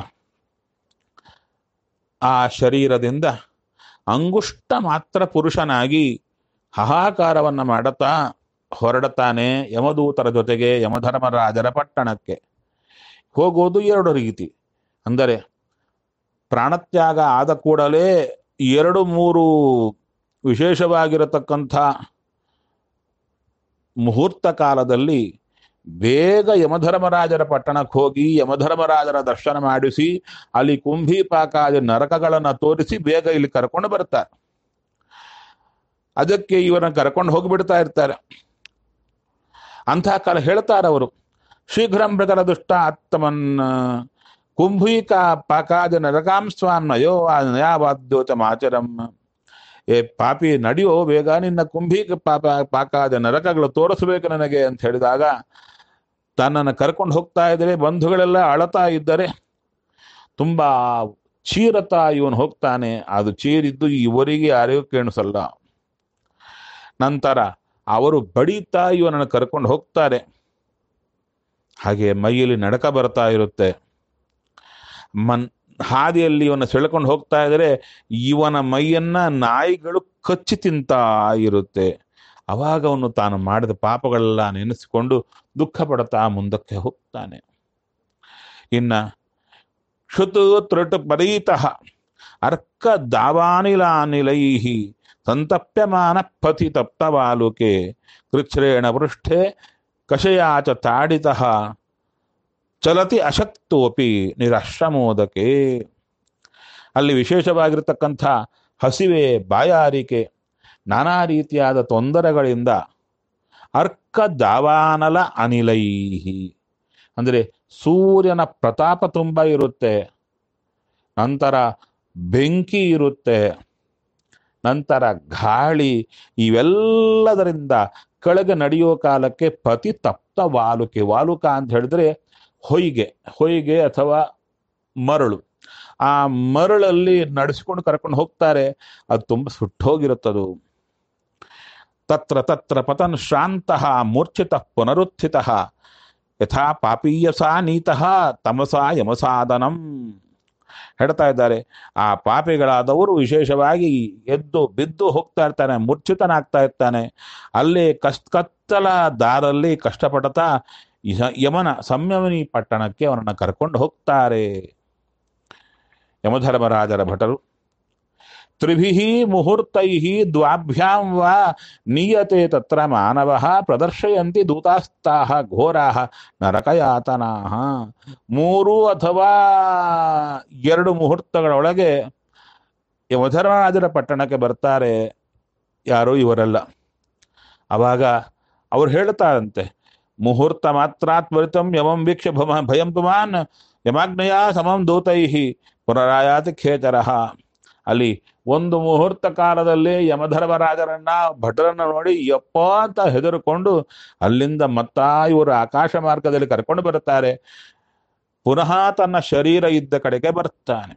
ಆ ಶರೀರದಿಂದ ಅಂಗುಷ್ಟ ಮಾತ್ರ ಪುರುಷನಾಗಿ ಹಾಹಾಕಾರವನ್ನ ಮಾಡುತ್ತಾ ಹೊರಡುತ್ತಾನೆ ಯಮದೂತರ ಜೊತೆಗೆ ಯಮಧರ್ಮರಾಜರ ಪಟ್ಟಣಕ್ಕೆ ಹೋಗೋದು ಎರಡು ರೀತಿ ಅಂದರೆ ಪ್ರಾಣತ್ಯಾಗ ಆದ ಕೂಡಲೇ ಎರಡು ಮೂರು ವಿಶೇಷವಾಗಿರತಕ್ಕಂಥ ಮುಹೂರ್ತ ಕಾಲದಲ್ಲಿ ಬೇಗ ಯಮಧರ್ಮರಾಜರ ಪಟ್ಟಣಕ್ಕೆ ಹೋಗಿ ಯಮಧರ್ಮರಾಜರ ದರ್ಶನ ಮಾಡಿಸಿ ಅಲ್ಲಿ ಕುಂಭೀಪಾಕಾದಿ ನರಕಗಳನ್ನು ತೋರಿಸಿ ಬೇಗ ಇಲ್ಲಿ ಕರ್ಕೊಂಡು ಬರ್ತಾರೆ ಅದಕ್ಕೆ ಇವರನ್ನ ಕರ್ಕೊಂಡು ಹೋಗಿಬಿಡ್ತಾ ಇರ್ತಾರೆ ಅಂಥ ಕಾಲ ಹೇಳ್ತಾರೆ ಅವರು ಶೀಘ್ರಂ ಮೃಗರ ದುಷ್ಟ ಆತ್ಮನ್ ಕುಂಭೀಕಾ ಪಾಕಾದ ನರಕಾಂ ಸ್ವಾಂ ನಯೋ ನಯಾವಾದ್ಯೋತ ಮಾಚರಂ ಏ ಪಾಪಿ ನಡೆಯೋ ಬೇಗ ನಿನ್ನ ಕುಂಭೀಕ ಪಾಪ ಪಾಕಾದ ನರಕಗಳು ತೋರಿಸಬೇಕು ನನಗೆ ಅಂತ ಹೇಳಿದಾಗ ತನ್ನನ್ನು ಕರ್ಕೊಂಡು ಹೋಗ್ತಾ ಇದ್ರೆ ಬಂಧುಗಳೆಲ್ಲ ಅಳತಾ ಇದ್ದರೆ ತುಂಬಾ ಚೀರತಾ ಇವನು ಹೋಗ್ತಾನೆ ಅದು ಚೀರಿದ್ದು ಇವರಿಗೆ ಯಾರಿಗೂ ಕೇಣಿಸಲ್ಲ ನಂತರ ಅವರು ಬಡಿತಾ ಇವನನ್ನು ಕರ್ಕೊಂಡು ಹೋಗ್ತಾರೆ ಹಾಗೆ ಮೈಯಲ್ಲಿ ನಡಕ ಬರ್ತಾ ಇರುತ್ತೆ ಮನ್ ಹಾದಿಯಲ್ಲಿ ಇವನ್ನ ಸೆಳ್ಕೊಂಡು ಹೋಗ್ತಾ ಇದ್ರೆ ಇವನ ಮೈಯನ್ನ ನಾಯಿಗಳು ಕಚ್ಚಿ ತಿಂತಾ ಇರುತ್ತೆ ಅವಾಗ ಅವನು ತಾನು ಮಾಡಿದ ಪಾಪಗಳೆಲ್ಲ ನೆನೆಸಿಕೊಂಡು ದುಃಖ ಪಡುತ್ತಾ ಮುಂದಕ್ಕೆ ಹೋಗ್ತಾನೆ ಇನ್ನ ಕ್ಷುತು ತ್ರುಟು ಪರೀತಃ ಅರ್ಕ ದಾವಾನಿಲಾನಿಲೈಹಿ ಸಂತಪ್ಯಮಾನ ಪತಿ ತಪ್ತವಾಲುಕೆ ಕೃಚ್ಛ್ರೇಣ ಪೃಷ್ಠೆ ಕಷಯಾಚ ತಾಡಿತಃ ಚಲತಿ ಅಶಕ್ತೋಪಿ ನಿರಾಶ್ರಮೋದಕೆ ಅಲ್ಲಿ ವಿಶೇಷವಾಗಿರ್ತಕ್ಕಂಥ ಹಸಿವೆ ಬಾಯಾರಿಕೆ ನಾನಾ ರೀತಿಯಾದ ತೊಂದರೆಗಳಿಂದ ಅರ್ಕ ದಾವಾನಲ ಅನಿಲೈಹಿ ಅಂದರೆ ಸೂರ್ಯನ ಪ್ರತಾಪ ತುಂಬ ಇರುತ್ತೆ ನಂತರ ಬೆಂಕಿ ಇರುತ್ತೆ ನಂತರ ಗಾಳಿ ಇವೆಲ್ಲದರಿಂದ ಕೆಳಗೆ ನಡೆಯೋ ಕಾಲಕ್ಕೆ ಪತಿ ತಪ್ತ ವಾಲುಕೆ ವಾಲುಕ ಅಂತ ಹೇಳಿದ್ರೆ ಹೊಯ್ಗೆ ಹೊಯ್ಗೆ ಅಥವಾ ಮರಳು ಆ ಮರಳಲ್ಲಿ ನಡೆಸ್ಕೊಂಡು ಕರ್ಕೊಂಡು ಹೋಗ್ತಾರೆ ಅದು ತುಂಬ ಸುಟ್ಟೋಗಿರುತ್ತದು ತತ್ರ ತತ್ರ ಪತನ್ ಶ್ರಾಂತಃ ಮೂರ್ಛಿತ ಪುನರುತ್ಥಿತ ಯಥಾ ಪಾಪೀಯಸಾ ನೀತಃ ತಮಸಾ ಯಮಸಾದನಂ ಹೇಳ್ತಾ ಇದ್ದಾರೆ ಆ ಪಾಪಿಗಳಾದವರು ವಿಶೇಷವಾಗಿ ಎದ್ದು ಬಿದ್ದು ಹೋಗ್ತಾ ಇರ್ತಾನೆ ಮೂರ್ಛಿತನಾಗ್ತಾ ಇರ್ತಾನೆ ಅಲ್ಲಿ ಕಷ್ಟ ಕತ್ತಲ ದಾರಲ್ಲಿ ಕಷ್ಟಪಡ್ತಾ ಯ- ಯಮನ ಸಂಯಮನಿ ಪಟ್ಟಣಕ್ಕೆ ಅವನನ್ನು ಕರ್ಕೊಂಡು ಹೋಗ್ತಾರೆ ಯಮಧರ್ಮರಾಜರ ಭಟರು ತ್ರಿಭಿಃ ಮುಹೂರ್ತೈಃ ದ್ವಾಭ್ಯಾಂ ವಾ ನೀಯತೆ ತತ್ರ ಮಾನವಃ ಪ್ರದರ್ಶಯಂತಿ ದೂತಾಸ್ತಾಹ ಘೋರಾಹ ನರಕಯಾತನಾಹ ಮೂರು ಅಥವಾ ಎರಡು ಮುಹೂರ್ತಗಳ ಒಳಗೆ ಯಮಧರ್ಮರಾಜರ ಪಟ್ಟಣಕ್ಕೆ ಬರ್ತಾರೆ ಯಾರು ಇವರೆಲ್ಲ ಅವಾಗ ಅವ್ರು ಹೇಳ್ತಾರಂತೆ ಮುಹೂರ್ತ ಮಾತ್ರಾತ್ ತ್ವರಿತಂ ಯಮಂ ವೀಕ್ಷ ಭಮ ಭಯಂ ಪುಮಾನ್ ಯಮಾಗ್ನಯ ಸಮಂ ದೂತೈಹಿ ಪುನರಾಯಾತಿ ಖೇಚರಃ ಅಲ್ಲಿ ಒಂದು ಮುಹೂರ್ತ ಕಾಲದಲ್ಲಿ ಯಮಧರ್ಮರಾಜರನ್ನ ಭಟರನ್ನ ನೋಡಿ ಯಪ್ಪ ಅಂತ ಹೆದರಿಕೊಂಡು ಅಲ್ಲಿಂದ ಮತ್ತಾ ಇವರು ಆಕಾಶ ಮಾರ್ಗದಲ್ಲಿ ಕರ್ಕೊಂಡು ಬರುತ್ತಾರೆ ಪುನಃ ತನ್ನ ಶರೀರ ಇದ್ದ ಕಡೆಗೆ ಬರ್ತಾನೆ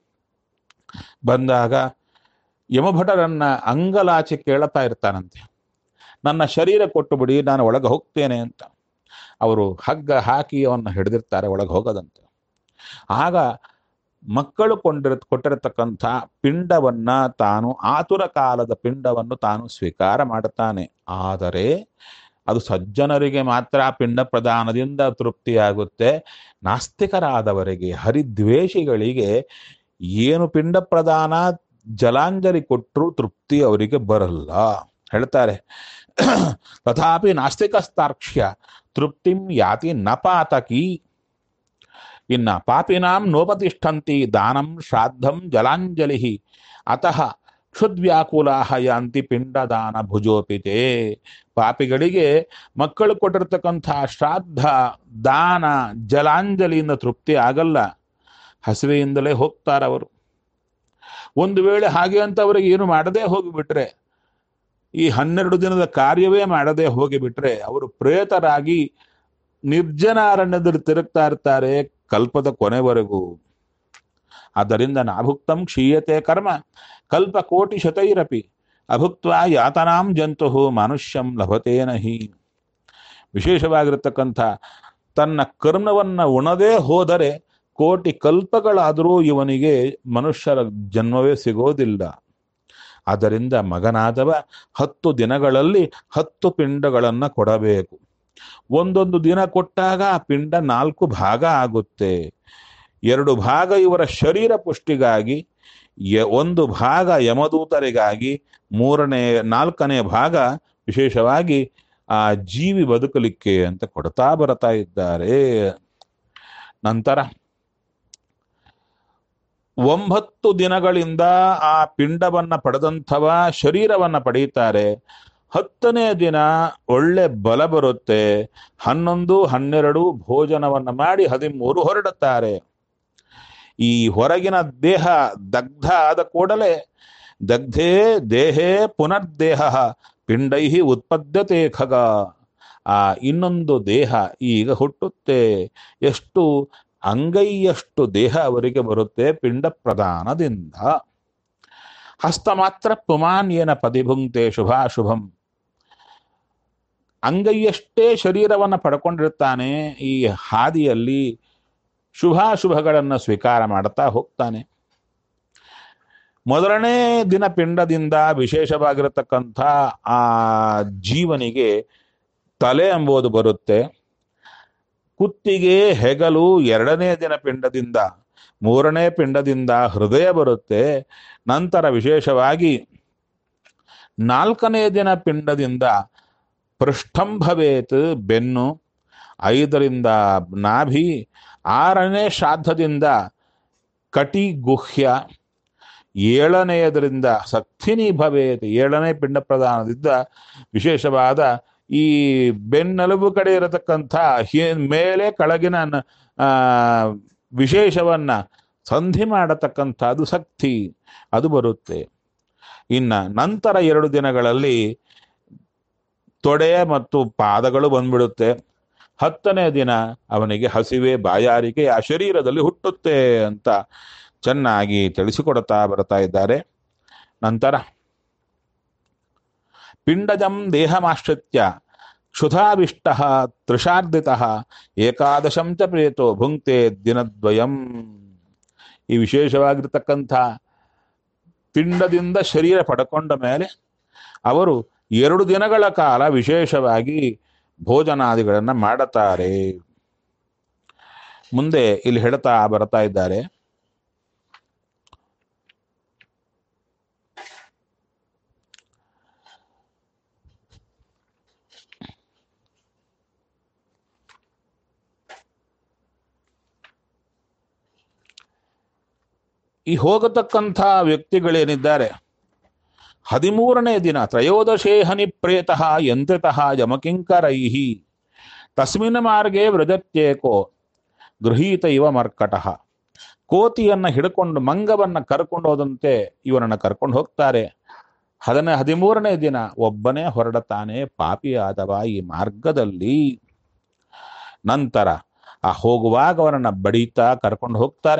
ಬಂದಾಗ ಯಮಭಟರನ್ನ ಅಂಗಲಾಚಿ ಕೇಳ್ತಾ ಇರ್ತಾನಂತೆ ನನ್ನ ಶರೀರ ಕೊಟ್ಟು ಬಿಡಿ ನಾನು ಒಳಗೆ ಹೋಗ್ತೇನೆ ಅಂತ ಅವರು ಹಗ್ಗ ಹಾಕಿ ಅವನ್ನ ಹಿಡಿದಿರ್ತಾರೆ ಒಳಗೆ ಹೋಗದಂತೆ ಆಗ ಮಕ್ಕಳು ಕೊಂಡಿರ ಕೊಟ್ಟಿರತಕ್ಕಂಥ ಪಿಂಡವನ್ನ ತಾನು ಆತುರ ಕಾಲದ ಪಿಂಡವನ್ನು ತಾನು ಸ್ವೀಕಾರ ಮಾಡುತ್ತಾನೆ ಆದರೆ ಅದು ಸಜ್ಜನರಿಗೆ ಮಾತ್ರ ಪಿಂಡ ಪ್ರದಾನದಿಂದ ತೃಪ್ತಿಯಾಗುತ್ತೆ ನಾಸ್ತಿಕರಾದವರಿಗೆ ಹರಿದ್ವೇಷಿಗಳಿಗೆ ಏನು ಪಿಂಡ ಪ್ರದಾನ ಜಲಾಂಜಲಿ ಕೊಟ್ಟರು ತೃಪ್ತಿ ಅವರಿಗೆ ಬರಲ್ಲ ಹೇಳ್ತಾರೆ ತಥಾಪಿ ನಾಸ್ತಿಕಸ್ತಾರ್ಕ್ಷ್ಯ ತೃಪ್ತಿಂ ಯಾತಿ ನ ಪಾತಕಿ ಇನ್ನ ಪಾಪಿನಾಂ ನೋಪತಿಷ್ಠಂತಿ ದಾನಂ ಶ್ರಾದ್ದಂ ಜಲಾಂಜಲಿ ಅತಃ ಕ್ಷುದ್ವ್ಯಾಕುಲಾ ಯಾಂತಿ ಪಿಂಡದಾನ ಭುಜೋಪಿತೆ ಪಾಪಿಗಳಿಗೆ ಮಕ್ಕಳು ಕೊಟ್ಟಿರ್ತಕ್ಕಂಥ ಶ್ರಾದ್ದ ದಾನ ಜಲಾಂಜಲಿಯಿಂದ ತೃಪ್ತಿ ಆಗಲ್ಲ ಹಸಿವೆಯಿಂದಲೇ ಹೋಗ್ತಾರವರು ಒಂದು ವೇಳೆ ಹಾಗೆ ಅಂತ ಅವರಿಗೆ ಏನು ಮಾಡದೇ ಹೋಗಿಬಿಟ್ರೆ ಈ ಹನ್ನೆರಡು ದಿನದ ಕಾರ್ಯವೇ ಮಾಡದೆ ಹೋಗಿಬಿಟ್ರೆ ಅವರು ಪ್ರೇತರಾಗಿ ನಿರ್ಜನಾರಣ್ಯದಲ್ಲಿ ತಿರುಗ್ತಾ ಇರ್ತಾರೆ ಕಲ್ಪದ ಕೊನೆವರೆಗೂ ಆದ್ದರಿಂದ ನಾಭುಕ್ತಂ ಕ್ಷೀಯತೆ ಕರ್ಮ ಕಲ್ಪ ಕೋಟಿ ಶತೈರಪಿ ಅಭುಕ್ತ ಯಾತನಾಂ ಜಂತು ಮನುಷ್ಯಂ ಲಭತೇನ ಹಿ ವಿಶೇಷವಾಗಿರತಕ್ಕಂಥ ತನ್ನ ಕರ್ಮವನ್ನ ಉಣದೇ ಹೋದರೆ ಕೋಟಿ ಕಲ್ಪಗಳಾದರೂ ಇವನಿಗೆ ಮನುಷ್ಯರ ಜನ್ಮವೇ ಸಿಗೋದಿಲ್ಲ ಆದ್ದರಿಂದ ಮಗನಾದವ ಹತ್ತು ದಿನಗಳಲ್ಲಿ ಹತ್ತು ಪಿಂಡಗಳನ್ನು ಕೊಡಬೇಕು ಒಂದೊಂದು ದಿನ ಕೊಟ್ಟಾಗ ಆ ಪಿಂಡ ನಾಲ್ಕು ಭಾಗ ಆಗುತ್ತೆ ಎರಡು ಭಾಗ ಇವರ ಶರೀರ ಪುಷ್ಟಿಗಾಗಿ ಯ- ಒಂದು ಭಾಗ ಯಮದೂತರಿಗಾಗಿ ಮೂರನೇ ನಾಲ್ಕನೇ ಭಾಗ ವಿಶೇಷವಾಗಿ ಆ ಜೀವಿ ಬದುಕಲಿಕ್ಕೆ ಅಂತ ಕೊಡ್ತಾ ಬರ್ತಾ ಇದ್ದಾರೆ ನಂತರ ಒಂಬತ್ತು ದಿನಗಳಿಂದ ಆ ಪಿಂಡವನ್ನ ಪಡೆದಂಥವ ಶರೀರವನ್ನ ಪಡೆಯುತ್ತಾರೆ ಹತ್ತನೇ ದಿನ ಒಳ್ಳೆ ಬಲ ಬರುತ್ತೆ ಹನ್ನೊಂದು ಹನ್ನೆರಡು ಭೋಜನವನ್ನ ಮಾಡಿ ಹದಿಮೂರು ಹೊರಡುತ್ತಾರೆ ಈ ಹೊರಗಿನ ದೇಹ ದಗ್ಧ ಆದ ಕೂಡಲೇ ದಗ್ಧೇ ದೇಹೇ ಪುನರ್ದೇಹ ಪಿಂಡೈ ಉತ್ಪದ್ಯತೆ ಖಗ ಆ ಇನ್ನೊಂದು ದೇಹ ಈಗ ಹುಟ್ಟುತ್ತೆ ಎಷ್ಟು ಅಂಗೈಯಷ್ಟು ದೇಹ ಅವರಿಗೆ ಬರುತ್ತೆ ಪಿಂಡ ಪ್ರದಾನದಿಂದ ಹಸ್ತ ಮಾತ್ರ ಪುಮಾನ್ ಏನ ಪದಿಭುಂಕ್ತೆ ಶುಭಾಶುಭಂ ಅಂಗೈಯಷ್ಟೇ ಶರೀರವನ್ನು ಪಡ್ಕೊಂಡಿರ್ತಾನೆ ಈ ಹಾದಿಯಲ್ಲಿ ಶುಭಾಶುಭಗಳನ್ನು ಸ್ವೀಕಾರ ಮಾಡ್ತಾ ಹೋಗ್ತಾನೆ ಮೊದಲನೇ ದಿನ ಪಿಂಡದಿಂದ ವಿಶೇಷವಾಗಿರತಕ್ಕಂಥ ಆ ಜೀವನಿಗೆ ತಲೆ ಎಂಬುದು ಬರುತ್ತೆ ಕುತ್ತಿಗೆ ಹೆಗಲು ಎರಡನೇ ದಿನ ಪಿಂಡದಿಂದ ಮೂರನೇ ಪಿಂಡದಿಂದ ಹೃದಯ ಬರುತ್ತೆ ನಂತರ ವಿಶೇಷವಾಗಿ ನಾಲ್ಕನೇ ದಿನ ಪಿಂಡದಿಂದ ಪೃಷ್ಠಂಭವೇತ್ ಬೆನ್ನು ಐದರಿಂದ ನಾಭಿ ಆರನೇ ಶ್ರಾದ್ದದಿಂದ ಕಟಿ ಗುಹ್ಯ ಏಳನೆಯದರಿಂದ ಸಕ್ತಿನಿ ಭವೇತ್ ಏಳನೇ ಪಿಂಡ ಪ್ರದಾನದಿಂದ ವಿಶೇಷವಾದ ಈ ಬೆನ್ನೆಲುಬು ಕಡೆ ಇರತಕ್ಕಂಥ ಹಿ- ಮೇಲೆ ಕೆಳಗಿನ ನ- ಆ, ವಿಶೇಷವನ್ನ ಸಂಧಿ ಮಾಡತಕ್ಕಂಥದ್ದು ಶಕ್ತಿ ಅದು ಬರುತ್ತೆ ಇನ್ನ ನಂತರ ಎರಡು ದಿನಗಳಲ್ಲಿ ತೊಡೆ ಮತ್ತು ಪಾದಗಳು ಬಂದ್ಬಿಡುತ್ತೆ ಹತ್ತನೇ ದಿನ ಅವನಿಗೆ ಹಸಿವೆ ಬಾಯಾರಿಕೆ ಆ ಶರೀರದಲ್ಲಿ ಹುಟ್ಟುತ್ತೆ ಅಂತ ಚೆನ್ನಾಗಿ ತಿಳಿಸಿಕೊಡ್ತಾ ಬರ್ತಾ ಇದ್ದಾರೆ ನಂತರ ಪಿಂಡಜಂ ದೇಹಮಾಶ್ರಿತ್ಯ ಕ್ಷುಧಾವಿಷ್ಟ ತೃಷಾರ್ಧಿತ ಏಕಾದಶಂ ಚ ಪ್ರೇತೋ ಭುಂಕ್ತೆ ದಿನದ್ವಯಂ ಈ ವಿಶೇಷವಾಗಿರ್ತಕ್ಕಂಥ ಪಿಂಡದಿಂದ ಶರೀರ ಪಡ್ಕೊಂಡ ಮೇಲೆ ಅವರು ಎರಡು ದಿನಗಳ ಕಾಲ ವಿಶೇಷವಾಗಿ ಭೋಜನಾದಿಗಳನ್ನು ಮಾಡುತ್ತಾರೆ ಮುಂದೆ ಇಲ್ಲಿ ಹೇಳ್ತಾ ಬರ್ತಾ ಇದ್ದಾರೆ ಈ ಹೋಗತಕ್ಕಂಥ ವ್ಯಕ್ತಿಗಳೇನಿದ್ದಾರೆ ಹದಿಮೂರನೇ ದಿನ ತ್ರಯೋದಶೇಹನಿ ಪ್ರೇತಃ ಯಂತ್ರಿತಃ ಯಮಕಿಂಕರೈಹಿ ತಸ್ಮಿನ್ ಮಾರ್ಗೆ ವ್ರಜತ್ಯೇಕೋ ಗೃಹೀತ ಇವ ಮರ್ಕಟಃ ಕೋತಿಯನ್ನ ಹಿಡ್ಕೊಂಡು ಮಂಗವನ್ನ ಕರ್ಕೊಂಡು ಹೋದಂತೆ ಇವನನ್ನ ಕರ್ಕೊಂಡು ಹೋಗ್ತಾರೆ ಹದನ ಹದಿಮೂರನೇ ದಿನ ಒಬ್ಬನೇ ಹೊರಡತಾನೆ ಪಾಪಿಯಾದವ ಈ ಮಾರ್ಗದಲ್ಲಿ ನಂತರ ಆ ಹೋಗುವಾಗ ಅವನನ್ನ ಬಡಿತಾ ಕರ್ಕೊಂಡು ಹೋಗ್ತಾರೆ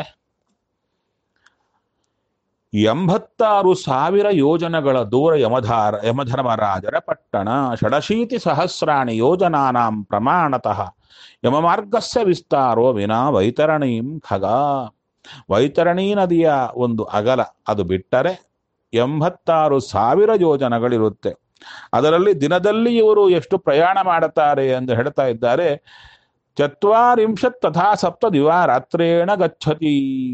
ಎಂಬತ್ತಾರು ಸಾವಿರ ಯೋಜನಗಳ ದೂರ ಯಮಧಾರ ಯಮಧರ್ಮರಾಜರ ಪಟ್ಟಣ ಷಡಶೀತಿ ಸಹಸ್ರಾಣಿ ಯೋಜನಾನಾಂ ಪ್ರಮಾಣತಃ ಯಮಮಾರ್ಗಸ್ಯ ವಿಸ್ತಾರೋ ವಿನಾ ವೈತರಣೀಂ ಖಗ ವೈತರಣಿ ನದಿಯ ಒಂದು ಅಗಲ ಅದು ಬಿಟ್ಟರೆ ಎಂಬತ್ತಾರು ಸಾವಿರ ಯೋಜನಗಳಿರುತ್ತೆ ಅದರಲ್ಲಿ ದಿನದಲ್ಲಿ ಇವರು ಎಷ್ಟು ಪ್ರಯಾಣ ಮಾಡುತ್ತಾರೆ ಎಂದು ಹೇಳ್ತಾ ಇದ್ದಾರೆ ಚತ್ವಾರಿಂಶತ್ ತಥಾ ಸಪ್ತ ದಿವಾ ರಾತ್ರೇಣ ಗಚ್ಚತಿ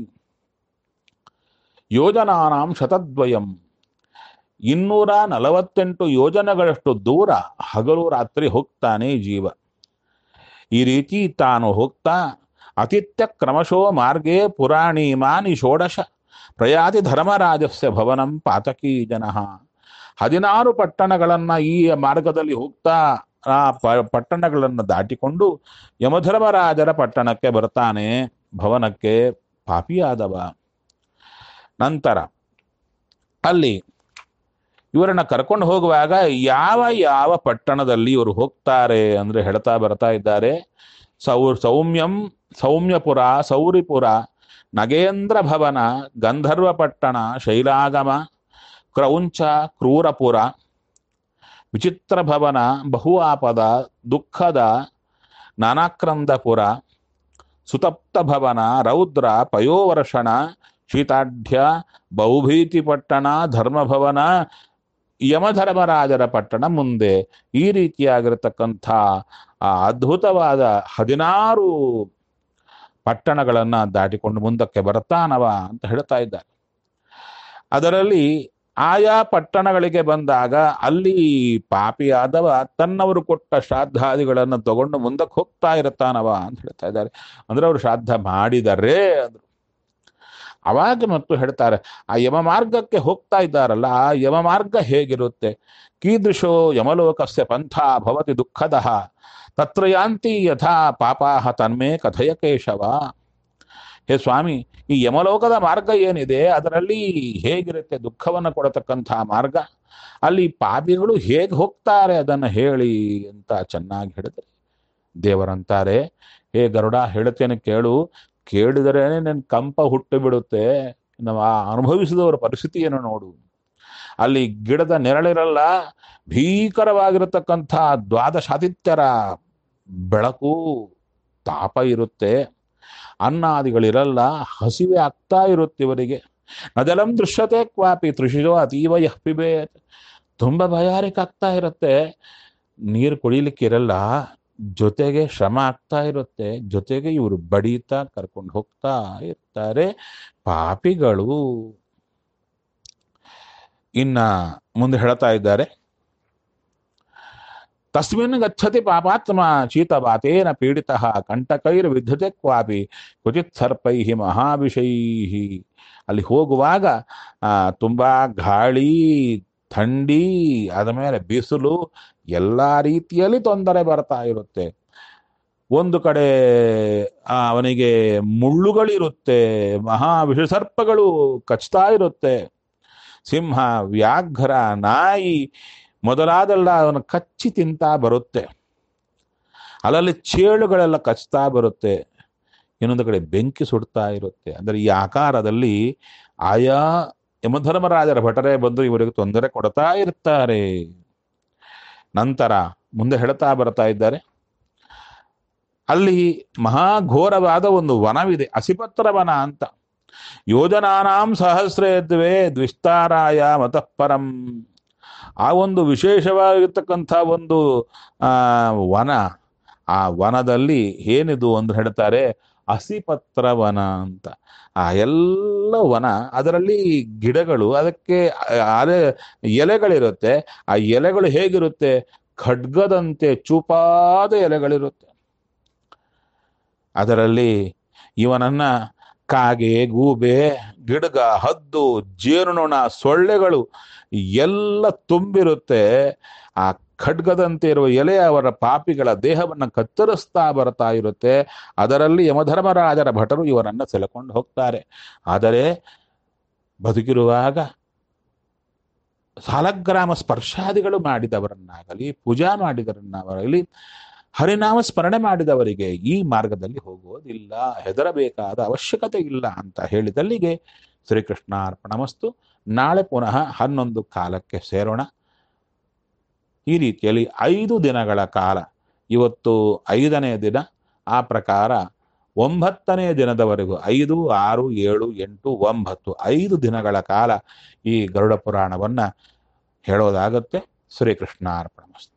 ಯೋಜನಾನಾಂ ಶತದ್ವಯಂ ಇನ್ನೂರ ನಲವತ್ತೆಂಟು ಯೋಜನೆಗಳಷ್ಟು ದೂರ ಹಗಲು ರಾತ್ರಿ ಹೋಗ್ತಾನೆ ಜೀವ ಈ ರೀತಿ ತಾನು ಹೋಗ್ತಾ ಅತಿಥ್ಯ ಕ್ರಮಶೋ ಮಾರ್ಗೇ ಪುರಾಣೀಮಾನಿ ಷೋಡಶ ಪ್ರಯಾತಿ ಧರ್ಮರಾಜಸ್ಯ ಭವನಂ ಪಾತಕೀ ಜನಃ ಹದಿನಾರು ಪಟ್ಟಣಗಳನ್ನ ಈ ಮಾರ್ಗದಲ್ಲಿ ಹೋಗ್ತಾ ಆ ಪ- ಪಟ್ಟಣಗಳನ್ನು ದಾಟಿಕೊಂಡು ಯಮಧರ್ಮರಾಜರ ಪಟ್ಟಣಕ್ಕೆ ಬರ್ತಾನೆ ಭವನಕ್ಕೆ ಪಾಪಿಯಾದವ ನಂತರ ಅಲ್ಲಿ ಇವರನ್ನ ಕರ್ಕೊಂಡು ಹೋಗುವಾಗ ಯಾವ ಯಾವ ಪಟ್ಟಣದಲ್ಲಿ ಇವರು ಹೋಗ್ತಾರೆ ಅಂದ್ರೆ ಹೇಳ್ತಾ ಬರ್ತಾ ಇದ್ದಾರೆ ಸೌ ಸೌಮ್ಯಂ ಸೌಮ್ಯಪುರ ಸೌರಿಪುರ ನಗೇಂದ್ರ ಭವನ ಗಂಧರ್ವ ಪಟ್ಟಣ ಶೈಲಾಗಮ ಕ್ರೌಂಚ ಕ್ರೂರಪುರ ವಿಚಿತ್ರ ಭವನ ಬಹುಆಪದ ದುಃಖದ ನಾನಾಕ್ರಂದಪುರ ಸುತಪ್ತ ಭವನ ರೌದ್ರ ಪಯೋವರ್ಷಣ ಶೀತಾಢ್ಯ ಬಹುಭೀತಿ ಪಟ್ಟಣ ಧರ್ಮಭವನ ಯಮಧರ್ಮರಾಜರ ಪಟ್ಟಣ ಮುಂದೆ ಈ ರೀತಿಯಾಗಿರತಕ್ಕಂಥ ಆ ಅದ್ಭುತವಾದ ಹದಿನಾರು ಪಟ್ಟಣಗಳನ್ನ ದಾಟಿಕೊಂಡು ಮುಂದಕ್ಕೆ ಬರ್ತಾನವ ಅಂತ ಹೇಳ್ತಾ ಇದ್ದಾರೆ ಅದರಲ್ಲಿ ಆಯಾ ಪಟ್ಟಣಗಳಿಗೆ ಬಂದಾಗ ಅಲ್ಲಿ ಪಾಪಿಯಾದವ ತನ್ನವರು ಕೊಟ್ಟ ಶ್ರಾದ್ದಾದಿಗಳನ್ನು ತಗೊಂಡು ಮುಂದಕ್ಕೆ ಹೋಗ್ತಾ ಇರ್ತಾನವ ಅಂತ ಹೇಳ್ತಾ ಇದ್ದಾರೆ ಅಂದ್ರೆ ಅವರು ಶ್ರಾದ್ದ ಮಾಡಿದರೆ ಅಂದ್ರು ಅವಾಗ ಮತ್ತು ಹೇಳ್ತಾರೆ ಆ ಯಮ ಮಾರ್ಗಕ್ಕೆ ಹೋಗ್ತಾ ಇದ್ದಾರಲ್ಲ ಆ ಯಮ ಮಾರ್ಗ ಹೇಗಿರುತ್ತೆ ಕೀದೃಶೋ ಯಮಲೋಕಸ್ಯ ಪಂಥ ಭವತಿ ದುಃಖದ ತತ್ರ ಯಾಂತಿ ಯಥಾ ಪಾಪಾಹ ತನ್ಮೇ ಕಥಯ ಕೇಶವ ಹೇ ಸ್ವಾಮಿ ಈ ಯಮಲೋಕದ ಮಾರ್ಗ ಏನಿದೆ ಅದರಲ್ಲಿ ಹೇಗಿರುತ್ತೆ ದುಃಖವನ್ನು ಕೊಡತಕ್ಕಂಥ ಮಾರ್ಗ ಅಲ್ಲಿ ಪಾಪಿಗಳು ಹೇಗೆ ಹೋಗ್ತಾರೆ ಅದನ್ನು ಹೇಳಿ ಅಂತ ಚೆನ್ನಾಗಿ ಹೇಳಿದ್ರೆ ದೇವರಂತಾರೆ ಹೇ ಗರುಡ ಹೇಳ್ತೇನೆ ಕೇಳು ಕೇಳಿದರೇನೆ ನನ್ ಕಂಪ ಹುಟ್ಟು ಬಿಡುತ್ತೆ ನಾವು ಆ ಅನುಭವಿಸಿದವರ ಪರಿಸ್ಥಿತಿಯನ್ನು ನೋಡು ಅಲ್ಲಿ ಗಿಡದ ನೆರಳಿರಲ್ಲ ಭೀಕರವಾಗಿರತಕ್ಕಂಥ ದ್ವಾದಶಾದಿತ್ಯರ ಬೆಳಕು ತಾಪ ಇರುತ್ತೆ ಅನ್ನಾದಿಗಳಿರಲ್ಲ ಹಸಿವೆ ಆಗ್ತಾ ಇರುತ್ತೆ ಇವರಿಗೆ ನದಲಂ ದೃಶ್ಯತೆ ಕ್ವಾಪಿ ತೃಷಿಜೋ ಅತೀವ ಯಃ ಪಿಬೇತ್ ತುಂಬ ಭಯಾರಿಕಾಗ್ತಾ ಇರುತ್ತೆ ನೀರು ಕುಡಿಲಿಕ್ಕೆ ಇರಲ್ಲ ಜೊತೆಗೆ ಶ್ರಮ ಆಗ್ತಾ ಇರುತ್ತೆ ಜೊತೆಗೆ ಇವರು ಬಡೀತಾ ಕರ್ಕೊಂಡು ಹೋಗ್ತಾ ಇರ್ತಾರೆ ಪಾಪಿಗಳು ಇನ್ನ ಮುಂದೆ ಹೇಳ್ತಾ ಇದ್ದಾರೆ ತಸ್ಮಿನ್ ಗಚ್ಚತಿ ಪಾಪಾತ್ಮ ಚೀತವಾತೇನ ಪೀಡಿತ ಕಂಟಕೈರ್ ವಿದ್ಯತೆ ಕ್ವಾಪಿ ಕ್ವಚಿತ್ ಸರ್ಪೈ ಮಹಾವಿಷೈ ಅಲ್ಲಿ ಹೋಗುವಾಗ ಆ, ತುಂಬಾ ಗಾಳಿ ಥಂಡಿ ಆದಮೇಲೆ ಬಿಸಿಲು ಎಲ್ಲ ರೀತಿಯಲ್ಲಿ ತೊಂದರೆ ಬರ್ತಾ ಇರುತ್ತೆ ಒಂದು ಕಡೆ ಆ, ಅವನಿಗೆ ಮುಳ್ಳುಗಳಿರುತ್ತೆ ಮಹಾ ವಿಷಸರ್ಪಗಳು ಕಚ್ತಾ ಇರುತ್ತೆ ಸಿಂಹ ವ್ಯಾಘ್ರ ನಾಯಿ ಮೊದಲಾದೆಲ್ಲ ಅವನು ಕಚ್ಚಿ ತಿಂತಾ ಬರುತ್ತೆ ಅಲ್ಲಲ್ಲಿ ಚೇಳುಗಳೆಲ್ಲ ಕಚ್ತಾ ಬರುತ್ತೆ ಇನ್ನೊಂದು ಕಡೆ ಬೆಂಕಿ ಸುಡ್ತಾ ಇರುತ್ತೆ ಅಂದರೆ ಈ ಆಕಾರದಲ್ಲಿ ಆಯಾ ಯಮಧರ್ಮರಾಜರ ಭಟರೇ ಬಂದು ಇವರಿಗೆ ತೊಂದರೆ ಕೊಡ್ತಾ ಇರ್ತಾರೆ ನಂತರ ಮುಂದೆ ಹೇಳ್ತಾ ಬರ್ತಾ ಇದ್ದಾರೆ ಅಲ್ಲಿ ಮಹಾಘೋರವಾದ ಒಂದು ವನವಿದೆ ಅಸಿಪತ್ರ ವನ ಅಂತ ಯೋಜನಾನಾಂ ಸಹಸ್ರೇದ್ವೇ ದ್ವಿಸ್ತಾರಾಯ ಮತಃಪರಂ ಆ ಒಂದು ವಿಶೇಷವಾಗಿರ್ತಕ್ಕಂಥ ಒಂದು ಆ ವನ ಆ ವನದಲ್ಲಿ ಏನಿದು ಅಂತ ಹೇಳ್ತಾರೆ ಹಸಿಪತ್ರ ವನ ಅಂತ ಆ ಎಲ್ಲ ವನ ಅದರಲ್ಲಿ ಗಿಡಗಳು ಅದಕ್ಕೆ ಅಲೆ ಎಲೆಗಳಿರುತ್ತೆ ಆ ಎಲೆಗಳು ಹೇಗಿರುತ್ತೆ ಖಡ್ಗದಂತೆ ಚೂಪಾದ ಎಲೆಗಳಿರುತ್ತೆ ಅದರಲ್ಲಿ ಇವನನ್ನ ಕಾಗೆ ಗೂಬೆ ಗಿಡಗ ಹದ್ದು ಜೇನುನೊಣ ಸೊಳ್ಳೆಗಳು ಎಲ್ಲ ತುಂಬಿರುತ್ತೆ ಆ ಖಡ್ಗದಂತೆ ಇರುವ ಎಲೆ ಅವರ ಪಾಪಿಗಳ ದೇಹವನ್ನು ಕತ್ತರಿಸ್ತಾ ಬರ್ತಾ ಇರುತ್ತೆ ಅದರಲ್ಲಿ ಯಮಧರ್ಮರಾಜರ ಭಟರು ಇವರನ್ನ ಸೆಳೆಕೊಂಡು ಹೋಗ್ತಾರೆ ಆದರೆ ಬದುಕಿರುವಾಗ ಸಾಲಗ್ರಾಮ ಸ್ಪರ್ಶಾದಿಗಳು ಮಾಡಿದವರನ್ನಾಗಲಿ ಪೂಜಾ ಮಾಡಿದವರನ್ನಾಗಲಿ ಹರಿನಾಮ ಸ್ಮರಣೆ ಮಾಡಿದವರಿಗೆ ಈ ಮಾರ್ಗದಲ್ಲಿ ಹೋಗುವುದಿಲ್ಲ ಹೆದರಬೇಕಾದ ಅವಶ್ಯಕತೆ ಇಲ್ಲ ಅಂತ ಹೇಳಿದಲ್ಲಿಗೆ ಶ್ರೀಕೃಷ್ಣ ಅರ್ಪಣಮಸ್ತು ನಾಳೆ ಪುನಃ ಹನ್ನೊಂದು ಕಾಲಕ್ಕೆ ಸೇರೋಣ ಈ ರೀತಿಯಲ್ಲಿ ಐದು ದಿನಗಳ ಕಾಲ ಇವತ್ತು ಐದನೇ ದಿನ ಆ ಪ್ರಕಾರ ಒಂಬತ್ತನೇ ದಿನದವರೆಗೂ ಐದು ಆರು ಏಳು ಎಂಟು ಒಂಬತ್ತು ಐದು ದಿನಗಳ ಕಾಲ ಈ ಗರುಡ ಪುರಾಣವನ್ನ ಹೇಳೋದಾಗತ್ತೆ ಶ್ರೀಕೃಷ್ಣಾರ್ಪಣಮಸ್ತು